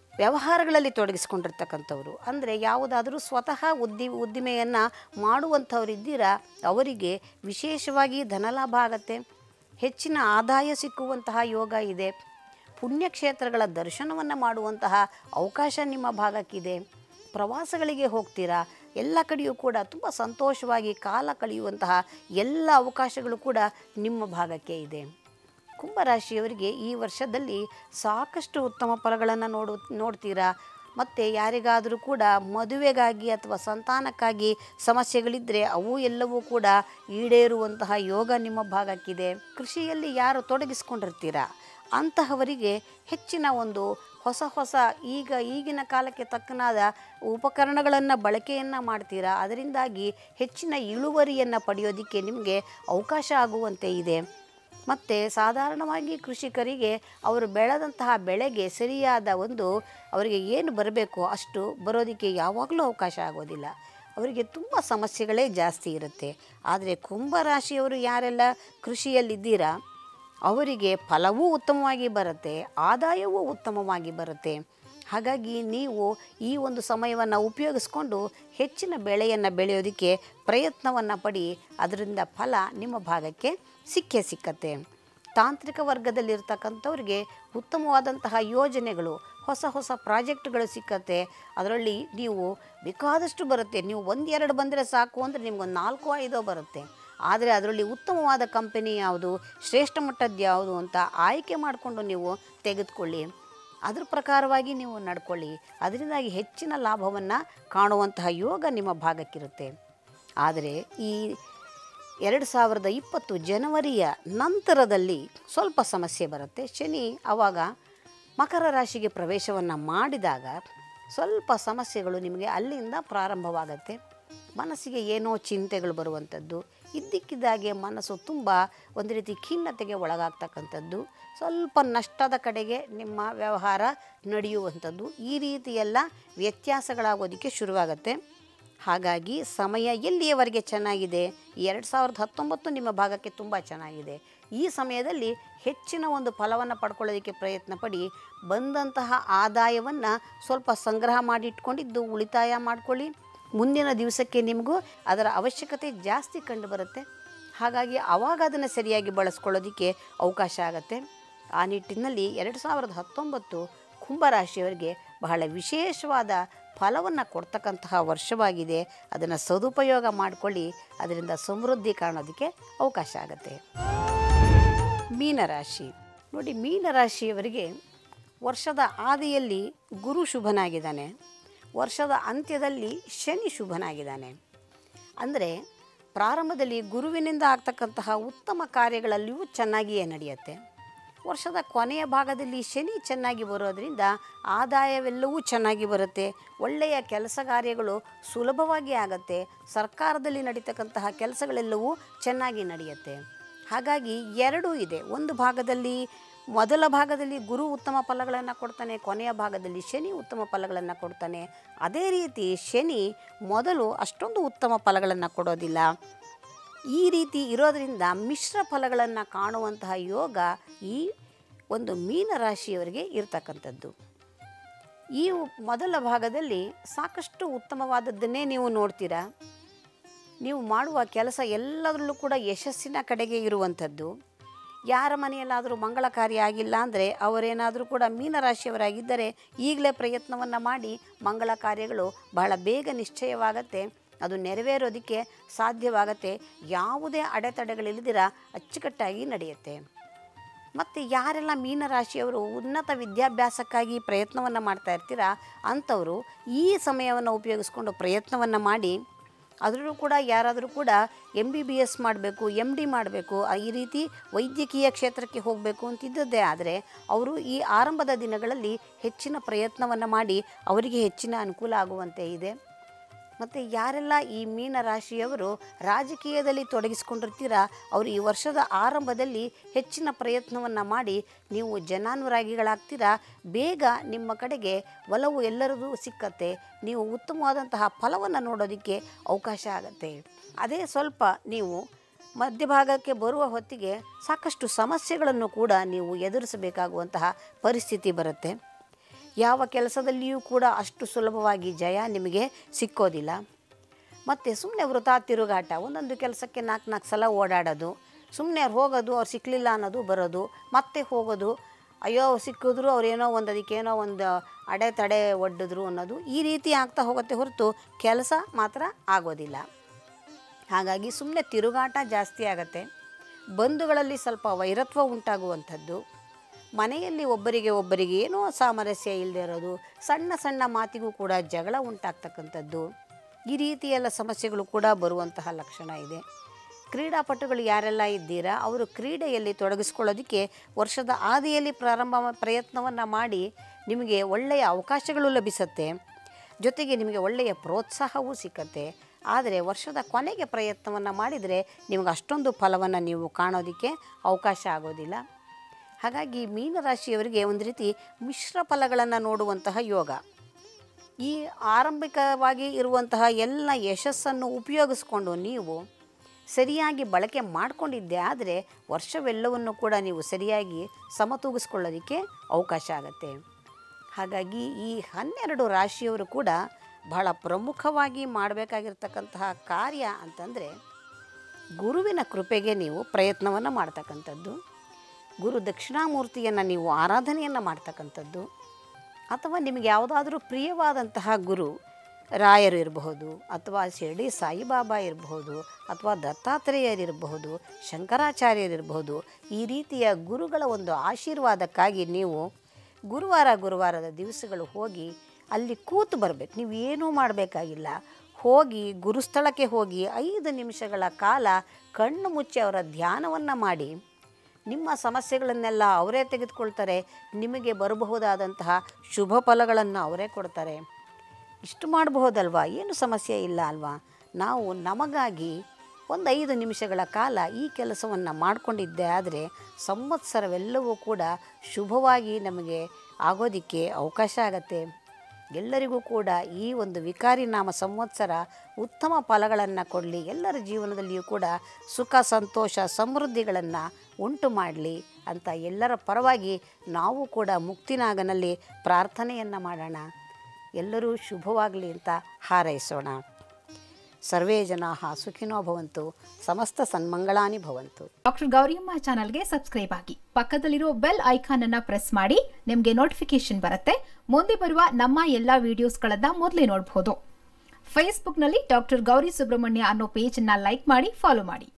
ವ್ಯವಹಾರಗಳಲ್ಲಿ ತೊಡಗಿಸ್ಕೊಂಡಿರ್ತಕ್ಕಂಥವ್ರು ಅಂದರೆ ಯಾವುದಾದರೂ ಸ್ವತಃ ಉದ್ದಿ ಉದ್ದಿಮೆಯನ್ನು ಮಾಡುವಂಥವರಿದ್ದೀರಾ ಅವರಿಗೆ ವಿಶೇಷವಾಗಿ ಧನಲಾಭ ಆಗತ್ತೆ ಹೆಚ್ಚಿನ ಆದಾಯ ಸಿಕ್ಕುವಂತಹ ಯೋಗ ಇದೆ ಪುಣ್ಯಕ್ಷೇತ್ರಗಳ ದರ್ಶನವನ್ನು ಮಾಡುವಂತಹ ಅವಕಾಶ ನಿಮ್ಮ ಭಾಗಕ್ಕಿದೆ ಪ್ರವಾಸಗಳಿಗೆ ಹೋಗ್ತೀರಾ ಎಲ್ಲ ಕಡೆಯೂ ಕೂಡ ತುಂಬ ಸಂತೋಷವಾಗಿ ಕಾಲ ಕಳೆಯುವಂತಹ ಎಲ್ಲ ಅವಕಾಶಗಳು ಕೂಡ ನಿಮ್ಮ ಭಾಗಕ್ಕೆ ಇದೆ ಕುಂಭರಾಶಿಯವರಿಗೆ ಈ ವರ್ಷದಲ್ಲಿ ಸಾಕಷ್ಟು ಉತ್ತಮ ಫಲಗಳನ್ನು ನೋಡು ನೋಡ್ತೀರಾ ಮತ್ತು ಯಾರಿಗಾದರೂ ಕೂಡ ಮದುವೆಗಾಗಿ ಅಥವಾ ಸಂತಾನಕ್ಕಾಗಿ ಸಮಸ್ಯೆಗಳಿದ್ದರೆ ಅವು ಎಲ್ಲವೂ ಕೂಡ ಈಡೇರುವಂತಹ ಯೋಗ ನಿಮ್ಮ ಭಾಗಕ್ಕಿದೆ ಕೃಷಿಯಲ್ಲಿ ಯಾರು ತೊಡಗಿಸ್ಕೊಂಡಿರ್ತೀರಾ ಅಂತಹವರಿಗೆ ಹೆಚ್ಚಿನ ಒಂದು ಹೊಸ ಹೊಸ ಈಗ ಈಗಿನ ಕಾಲಕ್ಕೆ ತಕ್ಕನಾದ ಉಪಕರಣಗಳನ್ನು ಬಳಕೆಯನ್ನು ಮಾಡ್ತೀರಾ ಅದರಿಂದಾಗಿ ಹೆಚ್ಚಿನ ಇಳುವರಿಯನ್ನು ಪಡೆಯೋದಕ್ಕೆ ನಿಮಗೆ ಅವಕಾಶ ಆಗುವಂತೆ ಇದೆ ಮತ್ತು ಸಾಧಾರಣವಾಗಿ ಕೃಷಿಕರಿಗೆ ಅವರು ಬೆಳೆದಂತಹ ಬೆಳೆಗೆ ಸರಿಯಾದ ಒಂದು ಅವರಿಗೆ ಏನು ಬರಬೇಕೋ ಅಷ್ಟು ಬರೋದಕ್ಕೆ ಯಾವಾಗಲೂ ಅವಕಾಶ ಆಗೋದಿಲ್ಲ ಅವರಿಗೆ ತುಂಬ ಸಮಸ್ಯೆಗಳೇ ಜಾಸ್ತಿ ಇರುತ್ತೆ ಆದರೆ ಕುಂಭರಾಶಿಯವರು ಯಾರೆಲ್ಲ ಕೃಷಿಯಲ್ಲಿದ್ದೀರಾ ಅವರಿಗೆ ಫಲವೂ ಉತ್ತಮವಾಗಿ ಬರುತ್ತೆ ಆದಾಯವೂ ಉತ್ತಮವಾಗಿ ಬರುತ್ತೆ ಹಾಗಾಗಿ ನೀವು ಈ ಒಂದು ಸಮಯವನ್ನು ಉಪಯೋಗಿಸ್ಕೊಂಡು ಹೆಚ್ಚಿನ ಬೆಳೆಯನ್ನು ಬೆಳೆಯೋದಕ್ಕೆ ಪ್ರಯತ್ನವನ್ನು ಪಡಿ ಅದರಿಂದ ಫಲ ನಿಮ್ಮ ಭಾಗಕ್ಕೆ ಸಿಕ್ಕೇ ಸಿಕ್ಕತ್ತೆ ತಾಂತ್ರಿಕ ವರ್ಗದಲ್ಲಿರ್ತಕ್ಕಂಥವ್ರಿಗೆ ಉತ್ತಮವಾದಂತಹ ಯೋಜನೆಗಳು ಹೊಸ ಹೊಸ ಪ್ರಾಜೆಕ್ಟ್ಗಳು ಸಿಕ್ಕತ್ತೆ ಅದರಲ್ಲಿ ನೀವು ಬೇಕಾದಷ್ಟು ಬರುತ್ತೆ ನೀವು ಒಂದೆರಡು ಬಂದರೆ ಸಾಕು ಅಂದರೆ ನಿಮ್ಗೊಂದು ನಾಲ್ಕು ಐದೋ ಬರುತ್ತೆ ಆದರೆ ಅದರಲ್ಲಿ ಉತ್ತಮವಾದ ಕಂಪನಿ ಯಾವುದು ಶ್ರೇಷ್ಠ ಮಟ್ಟದ್ದು ಯಾವುದು ಅಂತ ಆಯ್ಕೆ ಮಾಡಿಕೊಂಡು ನೀವು ತೆಗೆದುಕೊಳ್ಳಿ ಅದ್ರ ಪ್ರಕಾರವಾಗಿ ನೀವು ನಡ್ಕೊಳ್ಳಿ ಅದರಿಂದಾಗಿ ಹೆಚ್ಚಿನ ಲಾಭವನ್ನು ಕಾಣುವಂತಹ ಯೋಗ ನಿಮ್ಮ ಭಾಗಕ್ಕಿರುತ್ತೆ ಆದರೆ ಈ ಎರಡು ಸಾವಿರದ ಇಪ್ಪತ್ತು ಜನವರಿಯ ನಂತರದಲ್ಲಿ ಸ್ವಲ್ಪ ಸಮಸ್ಯೆ ಬರುತ್ತೆ ಶನಿ ಆವಾಗ ಮಕರ ರಾಶಿಗೆ ಪ್ರವೇಶವನ್ನು ಮಾಡಿದಾಗ ಸ್ವಲ್ಪ ಸಮಸ್ಯೆಗಳು ನಿಮಗೆ ಅಲ್ಲಿಂದ ಪ್ರಾರಂಭವಾಗತ್ತೆ ಮನಸ್ಸಿಗೆ ಏನೋ ಚಿಂತೆಗಳು ಬರುವಂಥದ್ದು ಇದ್ದಕ್ಕಿದ್ದಾಗೆ ಮನಸ್ಸು ತುಂಬ ಒಂದು ರೀತಿ ಖಿನ್ನತೆಗೆ ಒಳಗಾಗ್ತಕ್ಕಂಥದ್ದು ಸ್ವಲ್ಪ ನಷ್ಟದ ಕಡೆಗೆ ನಿಮ್ಮ ವ್ಯವಹಾರ ನಡೆಯುವಂಥದ್ದು ಈ ರೀತಿಯೆಲ್ಲ ವ್ಯತ್ಯಾಸಗಳಾಗೋದಕ್ಕೆ ಶುರುವಾಗತ್ತೆ ಹಾಗಾಗಿ ಸಮಯ ಎಲ್ಲಿಯವರೆಗೆ ಚೆನ್ನಾಗಿದೆ ಎರಡು ಸಾವಿರದ ಹತ್ತೊಂಬತ್ತು ನಿಮ್ಮ ಭಾಗಕ್ಕೆ ತುಂಬ ಚೆನ್ನಾಗಿದೆ ಈ ಸಮಯದಲ್ಲಿ ಹೆಚ್ಚಿನ ಒಂದು ಫಲವನ್ನು ಪಡ್ಕೊಳ್ಳೋದಕ್ಕೆ ಪ್ರಯತ್ನ ಪಡಿ ಬಂದಂತಹ ಆದಾಯವನ್ನು ಸ್ವಲ್ಪ ಸಂಗ್ರಹ ಮಾಡಿಟ್ಕೊಂಡಿದ್ದು ಉಳಿತಾಯ ಮಾಡ್ಕೊಳ್ಳಿ ಮುಂದಿನ ದಿವಸಕ್ಕೆ ನಿಮಗೂ ಅದರ ಅವಶ್ಯಕತೆ ಜಾಸ್ತಿ ಕಂಡು ಬರುತ್ತೆ ಹಾಗಾಗಿ ಆವಾಗ ಅದನ್ನು ಸರಿಯಾಗಿ ಬಳಸ್ಕೊಳ್ಳೋದಕ್ಕೆ ಅವಕಾಶ ಆಗುತ್ತೆ ಆ ನಿಟ್ಟಿನಲ್ಲಿ ಎರಡು ಸಾವಿರದ ಹತ್ತೊಂಬತ್ತು ಕುಂಭರಾಶಿಯವರಿಗೆ ಬಹಳ ವಿಶೇಷವಾದ ಫಲವನ್ನು ಕೊಡ್ತಕ್ಕಂತಹ ವರ್ಷವಾಗಿದೆ ಅದನ್ನು ಸದುಪಯೋಗ ಮಾಡಿಕೊಳ್ಳಿ ಅದರಿಂದ ಸಮೃದ್ಧಿ ಕಾಣೋದಕ್ಕೆ ಅವಕಾಶ ಆಗುತ್ತೆ ಮೀನರಾಶಿ ನೋಡಿ ಮೀನರಾಶಿಯವರಿಗೆ ವರ್ಷದ ಆದಿಯಲ್ಲಿ ಗುರು ಶುಭನಾಗಿದ್ದಾನೆ ವರ್ಷದ ಅಂತ್ಯದಲ್ಲಿ ಶನಿ ಶುಭನಾಗಿದ್ದಾನೆ ಅಂದರೆ ಪ್ರಾರಂಭದಲ್ಲಿ ಗುರುವಿನಿಂದ ಆಗ್ತಕ್ಕಂತಹ ಉತ್ತಮ ಕಾರ್ಯಗಳಲ್ಲಿಯೂ ಚೆನ್ನಾಗಿಯೇ ನಡೆಯುತ್ತೆ ವರ್ಷದ ಕೊನೆಯ ಭಾಗದಲ್ಲಿ ಶನಿ ಚೆನ್ನಾಗಿ ಬರೋದರಿಂದ ಆದಾಯವೆಲ್ಲವೂ ಚೆನ್ನಾಗಿ ಬರುತ್ತೆ ಒಳ್ಳೆಯ ಕೆಲಸ ಕಾರ್ಯಗಳು ಸುಲಭವಾಗಿ ಆಗತ್ತೆ ಸರ್ಕಾರದಲ್ಲಿ ನಡೀತಕ್ಕಂತಹ ಕೆಲಸಗಳೆಲ್ಲವೂ ಚೆನ್ನಾಗಿ ನಡೆಯುತ್ತೆ ಹಾಗಾಗಿ ಎರಡೂ ಇದೆ ಒಂದು ಭಾಗದಲ್ಲಿ ಮೊದಲ ಭಾಗದಲ್ಲಿ ಗುರು ಉತ್ತಮ ಫಲಗಳನ್ನು ಕೊಡ್ತಾನೆ ಕೊನೆಯ ಭಾಗದಲ್ಲಿ ಶನಿ ಉತ್ತಮ ಫಲಗಳನ್ನು ಕೊಡ್ತಾನೆ ಅದೇ ರೀತಿ ಶನಿ ಮೊದಲು ಅಷ್ಟೊಂದು ಉತ್ತಮ ಫಲಗಳನ್ನು ಕೊಡೋದಿಲ್ಲ ಈ ರೀತಿ ಇರೋದರಿಂದ ಮಿಶ್ರ ಫಲಗಳನ್ನು ಕಾಣುವಂತಹ ಯೋಗ ಈ ಒಂದು ಮೀನರಾಶಿಯವರಿಗೆ ಇರ್ತಕ್ಕಂಥದ್ದು ಈ ಮೊದಲ ಭಾಗದಲ್ಲಿ ಸಾಕಷ್ಟು ಉತ್ತಮವಾದದ್ದನ್ನೇ ನೀವು ನೋಡ್ತೀರಾ ನೀವು ಮಾಡುವ ಕೆಲಸ ಎಲ್ಲದರಲ್ಲೂ ಕೂಡ ಯಶಸ್ಸಿನ ಕಡೆಗೆ ಇರುವಂಥದ್ದು ಯಾರ ಮನೆಯಲ್ಲಾದರೂ ಮಂಗಳ ಕಾರ್ಯ ಆಗಿಲ್ಲ ಅಂದರೆ ಅವರೇನಾದರೂ ಕೂಡ ಮೀನರಾಶಿಯವರಾಗಿದ್ದರೆ ಈಗಲೇ ಪ್ರಯತ್ನವನ್ನು ಮಾಡಿ ಮಂಗಳ ಕಾರ್ಯಗಳು ಬಹಳ ಬೇಗ ನಿಶ್ಚಯವಾಗತ್ತೆ ಅದು ನೆರವೇರೋದಕ್ಕೆ ಸಾಧ್ಯವಾಗತ್ತೆ ಯಾವುದೇ ಅಡೆತಡೆಗಳಿಲ್ಲದಿರ ಅಚ್ಚುಕಟ್ಟಾಗಿ ನಡೆಯುತ್ತೆ ಮತ್ತು ಯಾರೆಲ್ಲ ಮೀನರಾಶಿಯವರು ಉನ್ನತ ವಿದ್ಯಾಭ್ಯಾಸಕ್ಕಾಗಿ ಪ್ರಯತ್ನವನ್ನು ಮಾಡ್ತಾ ಇರ್ತೀರಾ ಅಂಥವರು ಈ ಸಮಯವನ್ನು ಉಪಯೋಗಿಸ್ಕೊಂಡು ಪ್ರಯತ್ನವನ್ನು ಮಾಡಿ ಅದರಲ್ಲೂ ಕೂಡ ಯಾರಾದರೂ ಕೂಡ ಎಮ್ ಬಿ ಬಿ ಎಸ್ ಮಾಡಬೇಕು ಎಮ್ ಡಿ ಮಾಡಬೇಕು ಈ ರೀತಿ ವೈದ್ಯಕೀಯ ಕ್ಷೇತ್ರಕ್ಕೆ ಹೋಗಬೇಕು ಅಂತಿದ್ದದ್ದೇ ಆದರೆ ಅವರು ಈ ಆರಂಭದ ದಿನಗಳಲ್ಲಿ ಹೆಚ್ಚಿನ ಪ್ರಯತ್ನವನ್ನು ಮಾಡಿ ಅವರಿಗೆ ಹೆಚ್ಚಿನ ಅನುಕೂಲ ಆಗುವಂತೆ ಇದೆ ಮತ್ತು ಯಾರೆಲ್ಲ ಈ ಮೀನ ರಾಶಿಯವರು ರಾಜಕೀಯದಲ್ಲಿ ತೊಡಗಿಸ್ಕೊಂಡಿರ್ತೀರಾ ಅವರು ಈ ವರ್ಷದ ಆರಂಭದಲ್ಲಿ ಹೆಚ್ಚಿನ ಪ್ರಯತ್ನವನ್ನು ಮಾಡಿ ನೀವು ಜನಾನುರಾಗಿಗಳಾಗ್ತೀರಾ ಬೇಗ ನಿಮ್ಮ ಕಡೆಗೆ ಒಲವು ಎಲ್ಲರಿಗೂ ಸಿಕ್ಕತ್ತೆ ನೀವು ಉತ್ತಮವಾದಂತಹ ಫಲವನ್ನು ನೋಡೋದಕ್ಕೆ ಅವಕಾಶ ಆಗತ್ತೆ ಅದೇ ಸ್ವಲ್ಪ ನೀವು ಮಧ್ಯಭಾಗಕ್ಕೆ ಬರುವ ಹೊತ್ತಿಗೆ ಸಾಕಷ್ಟು ಸಮಸ್ಯೆಗಳನ್ನು ಕೂಡ ನೀವು ಎದುರಿಸಬೇಕಾಗುವಂತಹ ಪರಿಸ್ಥಿತಿ ಬರುತ್ತೆ ಯಾವ ಕೆಲಸದಲ್ಲಿಯೂ ಕೂಡ ಅಷ್ಟು ಸುಲಭವಾಗಿ ಜಯ ನಿಮಗೆ ಸಿಕ್ಕೋದಿಲ್ಲ ಮತ್ತು ಸುಮ್ಮನೆ ವೃಥಾ ತಿರುಗಾಟ ಒಂದೊಂದು ಕೆಲಸಕ್ಕೆ ನಾಲ್ಕು ನಾಲ್ಕು ಸಲ ಓಡಾಡೋದು ಸುಮ್ಮನೆ ಅವ್ರು ಹೋಗೋದು ಅವ್ರು ಸಿಕ್ಕಲಿಲ್ಲ ಅನ್ನೋದು ಬರೋದು ಮತ್ತೆ ಹೋಗೋದು ಅಯ್ಯೋ ಅವ್ರು ಸಿಕ್ಕಿದ್ರು ಅವ್ರೇನೋ ಒಂದು ಅದಕ್ಕೇನೋ ಒಂದು ಅಡೆತಡೆ ಒಡ್ಡಿದ್ರು ಅನ್ನೋದು ಈ ರೀತಿ ಆಗ್ತಾ ಹೋಗುತ್ತೆ ಹೊರತು ಕೆಲಸ ಮಾತ್ರ ಆಗೋದಿಲ್ಲ ಹಾಗಾಗಿ ಸುಮ್ಮನೆ ತಿರುಗಾಟ ಜಾಸ್ತಿ ಆಗತ್ತೆ ಬಂಧುಗಳಲ್ಲಿ ಸ್ವಲ್ಪ ವೈರತ್ವ ಉಂಟಾಗುವಂಥದ್ದು ಮನೆಯಲ್ಲಿ ಒಬ್ಬರಿಗೆ ಒಬ್ಬರಿಗೆ ಏನೋ ಸಾಮರಸ್ಯ ಇಲ್ಲದೆ ಇರೋದು ಸಣ್ಣ ಸಣ್ಣ ಮಾತಿಗೂ ಕೂಡ ಜಗಳ ಉಂಟಾಗ್ತಕ್ಕಂಥದ್ದು ಈ ರೀತಿ ಎಲ್ಲ ಸಮಸ್ಯೆಗಳು ಕೂಡ ಬರುವಂತಹ ಲಕ್ಷಣ ಇದೆ ಕ್ರೀಡಾಪಟುಗಳು ಯಾರೆಲ್ಲ ಇದ್ದೀರಾ ಅವರು ಕ್ರೀಡೆಯಲ್ಲಿ ತೊಡಗಿಸ್ಕೊಳ್ಳೋದಕ್ಕೆ ವರ್ಷದ ಆದಿಯಲ್ಲಿ ಪ್ರಾರಂಭ ಪ್ರಯತ್ನವನ್ನು ಮಾಡಿ ನಿಮಗೆ ಒಳ್ಳೆಯ ಅವಕಾಶಗಳು ಲಭಿಸುತ್ತೆ ಜೊತೆಗೆ ನಿಮಗೆ ಒಳ್ಳೆಯ ಪ್ರೋತ್ಸಾಹವೂ ಸಿಕ್ಕತ್ತೆ ಆದರೆ ವರ್ಷದ ಕೊನೆಗೆ ಪ್ರಯತ್ನವನ್ನು ಮಾಡಿದರೆ ನಿಮಗೆ ಅಷ್ಟೊಂದು ಫಲವನ್ನು ನೀವು ಕಾಣೋದಕ್ಕೆ ಅವಕಾಶ ಆಗೋದಿಲ್ಲ ಹಾಗಾಗಿ ಮೀನರಾಶಿಯವರಿಗೆ ಒಂದು ರೀತಿ ಮಿಶ್ರ ಫಲಗಳನ್ನು ನೋಡುವಂತಹ ಯೋಗ ಈ ಆರಂಭಿಕವಾಗಿ ಇರುವಂತಹ ಎಲ್ಲ ಯಶಸ್ಸನ್ನು ಉಪಯೋಗಿಸ್ಕೊಂಡು ನೀವು ಸರಿಯಾಗಿ ಬಳಕೆ ಮಾಡಿಕೊಂಡಿದ್ದೆ ಆದರೆ ವರ್ಷವೆಲ್ಲವನ್ನು ಕೂಡ ನೀವು ಸರಿಯಾಗಿ ಸಮತೂಗಿಸ್ಕೊಳ್ಳೋದಕ್ಕೆ ಅವಕಾಶ ಆಗುತ್ತೆ ಹಾಗಾಗಿ ಈ ಹನ್ನೆರಡು ರಾಶಿಯವರು ಕೂಡ ಬಹಳ ಪ್ರಮುಖವಾಗಿ ಮಾಡಬೇಕಾಗಿರ್ತಕ್ಕಂತಹ ಕಾರ್ಯ ಅಂತಂದರೆ ಗುರುವಿನ ಕೃಪೆಗೆ ನೀವು ಪ್ರಯತ್ನವನ್ನು ಮಾಡ್ತಕ್ಕಂಥದ್ದು ಗುರು ದಕ್ಷಿಣಾಮೂರ್ತಿಯನ್ನು ನೀವು ಆರಾಧನೆಯನ್ನು ಮಾಡ್ತಕ್ಕಂಥದ್ದು ಅಥವಾ ನಿಮಗೆ ಯಾವುದಾದ್ರೂ ಪ್ರಿಯವಾದಂತಹ ಗುರು ರಾಯರು ಇರಬಹುದು ಅಥವಾ ಶಿರಡಿ ಸಾಯಿಬಾಬಾ ಇರಬಹುದು ಅಥವಾ ದತ್ತಾತ್ರೇಯರಿರಬಹುದು ಶಂಕರಾಚಾರ್ಯರಿರಬಹುದು ಈ ರೀತಿಯ ಗುರುಗಳ ಒಂದು ಆಶೀರ್ವಾದಕ್ಕಾಗಿ ನೀವು ಗುರುವಾರ ಗುರುವಾರದ ದಿವಸಗಳು ಹೋಗಿ ಅಲ್ಲಿ ಕೂತು ಬರಬೇಕು ನೀವು ಏನೂ ಮಾಡಬೇಕಾಗಿಲ್ಲ ಹೋಗಿ ಗುರುಸ್ಥಳಕ್ಕೆ ಹೋಗಿ ಐದು ನಿಮಿಷಗಳ ಕಾಲ ಕಣ್ಣು ಮುಚ್ಚಿ ಅವರ ಧ್ಯಾನವನ್ನು ಮಾಡಿ ನಿಮ್ಮ ಸಮಸ್ಯೆಗಳನ್ನೆಲ್ಲ ಅವರೇ ತೆಗೆದುಕೊಳ್ತಾರೆ ನಿಮಗೆ ಬರಬಹುದಾದಂತಹ ಶುಭ ಫಲಗಳನ್ನು ಅವರೇ ಕೊಡ್ತಾರೆ ಇಷ್ಟು ಮಾಡಬಹುದಲ್ವಾ ಏನು ಸಮಸ್ಯೆ ಇಲ್ಲ ಅಲ್ವಾ ನಾವು ನಮಗಾಗಿ ಒಂದು ಐದು ನಿಮಿಷಗಳ ಕಾಲ ಈ ಕೆಲಸವನ್ನು ಮಾಡಿಕೊಂಡಿದ್ದೆ ಆದರೆ ಸಂವತ್ಸರವೆಲ್ಲವೂ ಕೂಡ ಶುಭವಾಗಿ ನಮಗೆ ಆಗೋದಕ್ಕೆ ಅವಕಾಶ ಆಗತ್ತೆ ಎಲ್ಲರಿಗೂ ಕೂಡ ಈ ಒಂದು ವಿಕಾರಿ ನಾಮ ಸಂವತ್ಸರ ಉತ್ತಮ ಫಲಗಳನ್ನು ಕೊಡಲಿ ಎಲ್ಲರ ಜೀವನದಲ್ಲಿಯೂ ಕೂಡ ಸುಖ ಸಂತೋಷ ಸಮೃದ್ಧಿಗಳನ್ನು ಉಂಟು ಮಾಡಲಿ ಅಂತ ಎಲ್ಲರ ಪರವಾಗಿ ನಾವು ಕೂಡ ಮುಕ್ತಿನಾಗನಲ್ಲಿ ಪ್ರಾರ್ಥನೆಯನ್ನು ಮಾಡೋಣ ಎಲ್ಲರೂ ಶುಭವಾಗಲಿ ಅಂತ ಹಾರೈಸೋಣ ಸರ್ವೇ ಜನಾ ಸುಖಿನೋ ಭವಂತು ಸಮಸ್ತ ಸನ್ಮಂಗಳಾನಿ ಭವಂತು ಡಾಕ್ಟರ್ ಗೌರಿಯಮ್ಮ ಚಾನಲ್ಗೆ ಸಬ್ಸ್ಕ್ರೈಬ್ ಆಗಿ ಪಕ್ಕದಲ್ಲಿರೋ ಬೆಲ್ ಐಕಾನ್ ಅನ್ನ ಪ್ರೆಸ್ ಮಾಡಿ ನಿಮಗೆ ನೋಟಿಫಿಕೇಶನ್ ಬರುತ್ತೆ ಮುಂದೆ ಬರುವ ನಮ್ಮ ಎಲ್ಲಾ ವಿಡಿಯೋಸ್ಗಳನ್ನ ಮೊದಲೇ ನೋಡಬಹುದು ಫೇಸ್ಬುಕ್ನಲ್ಲಿ ಡಾಕ್ಟರ್ ಗೌರಿ ಸುಬ್ರಹ್ಮಣ್ಯ ಅನ್ನೋ ಪೇಜ್ ಅನ್ನ ಲೈಕ್ ಮಾಡಿ ಫಾಲೋ ಮಾಡಿ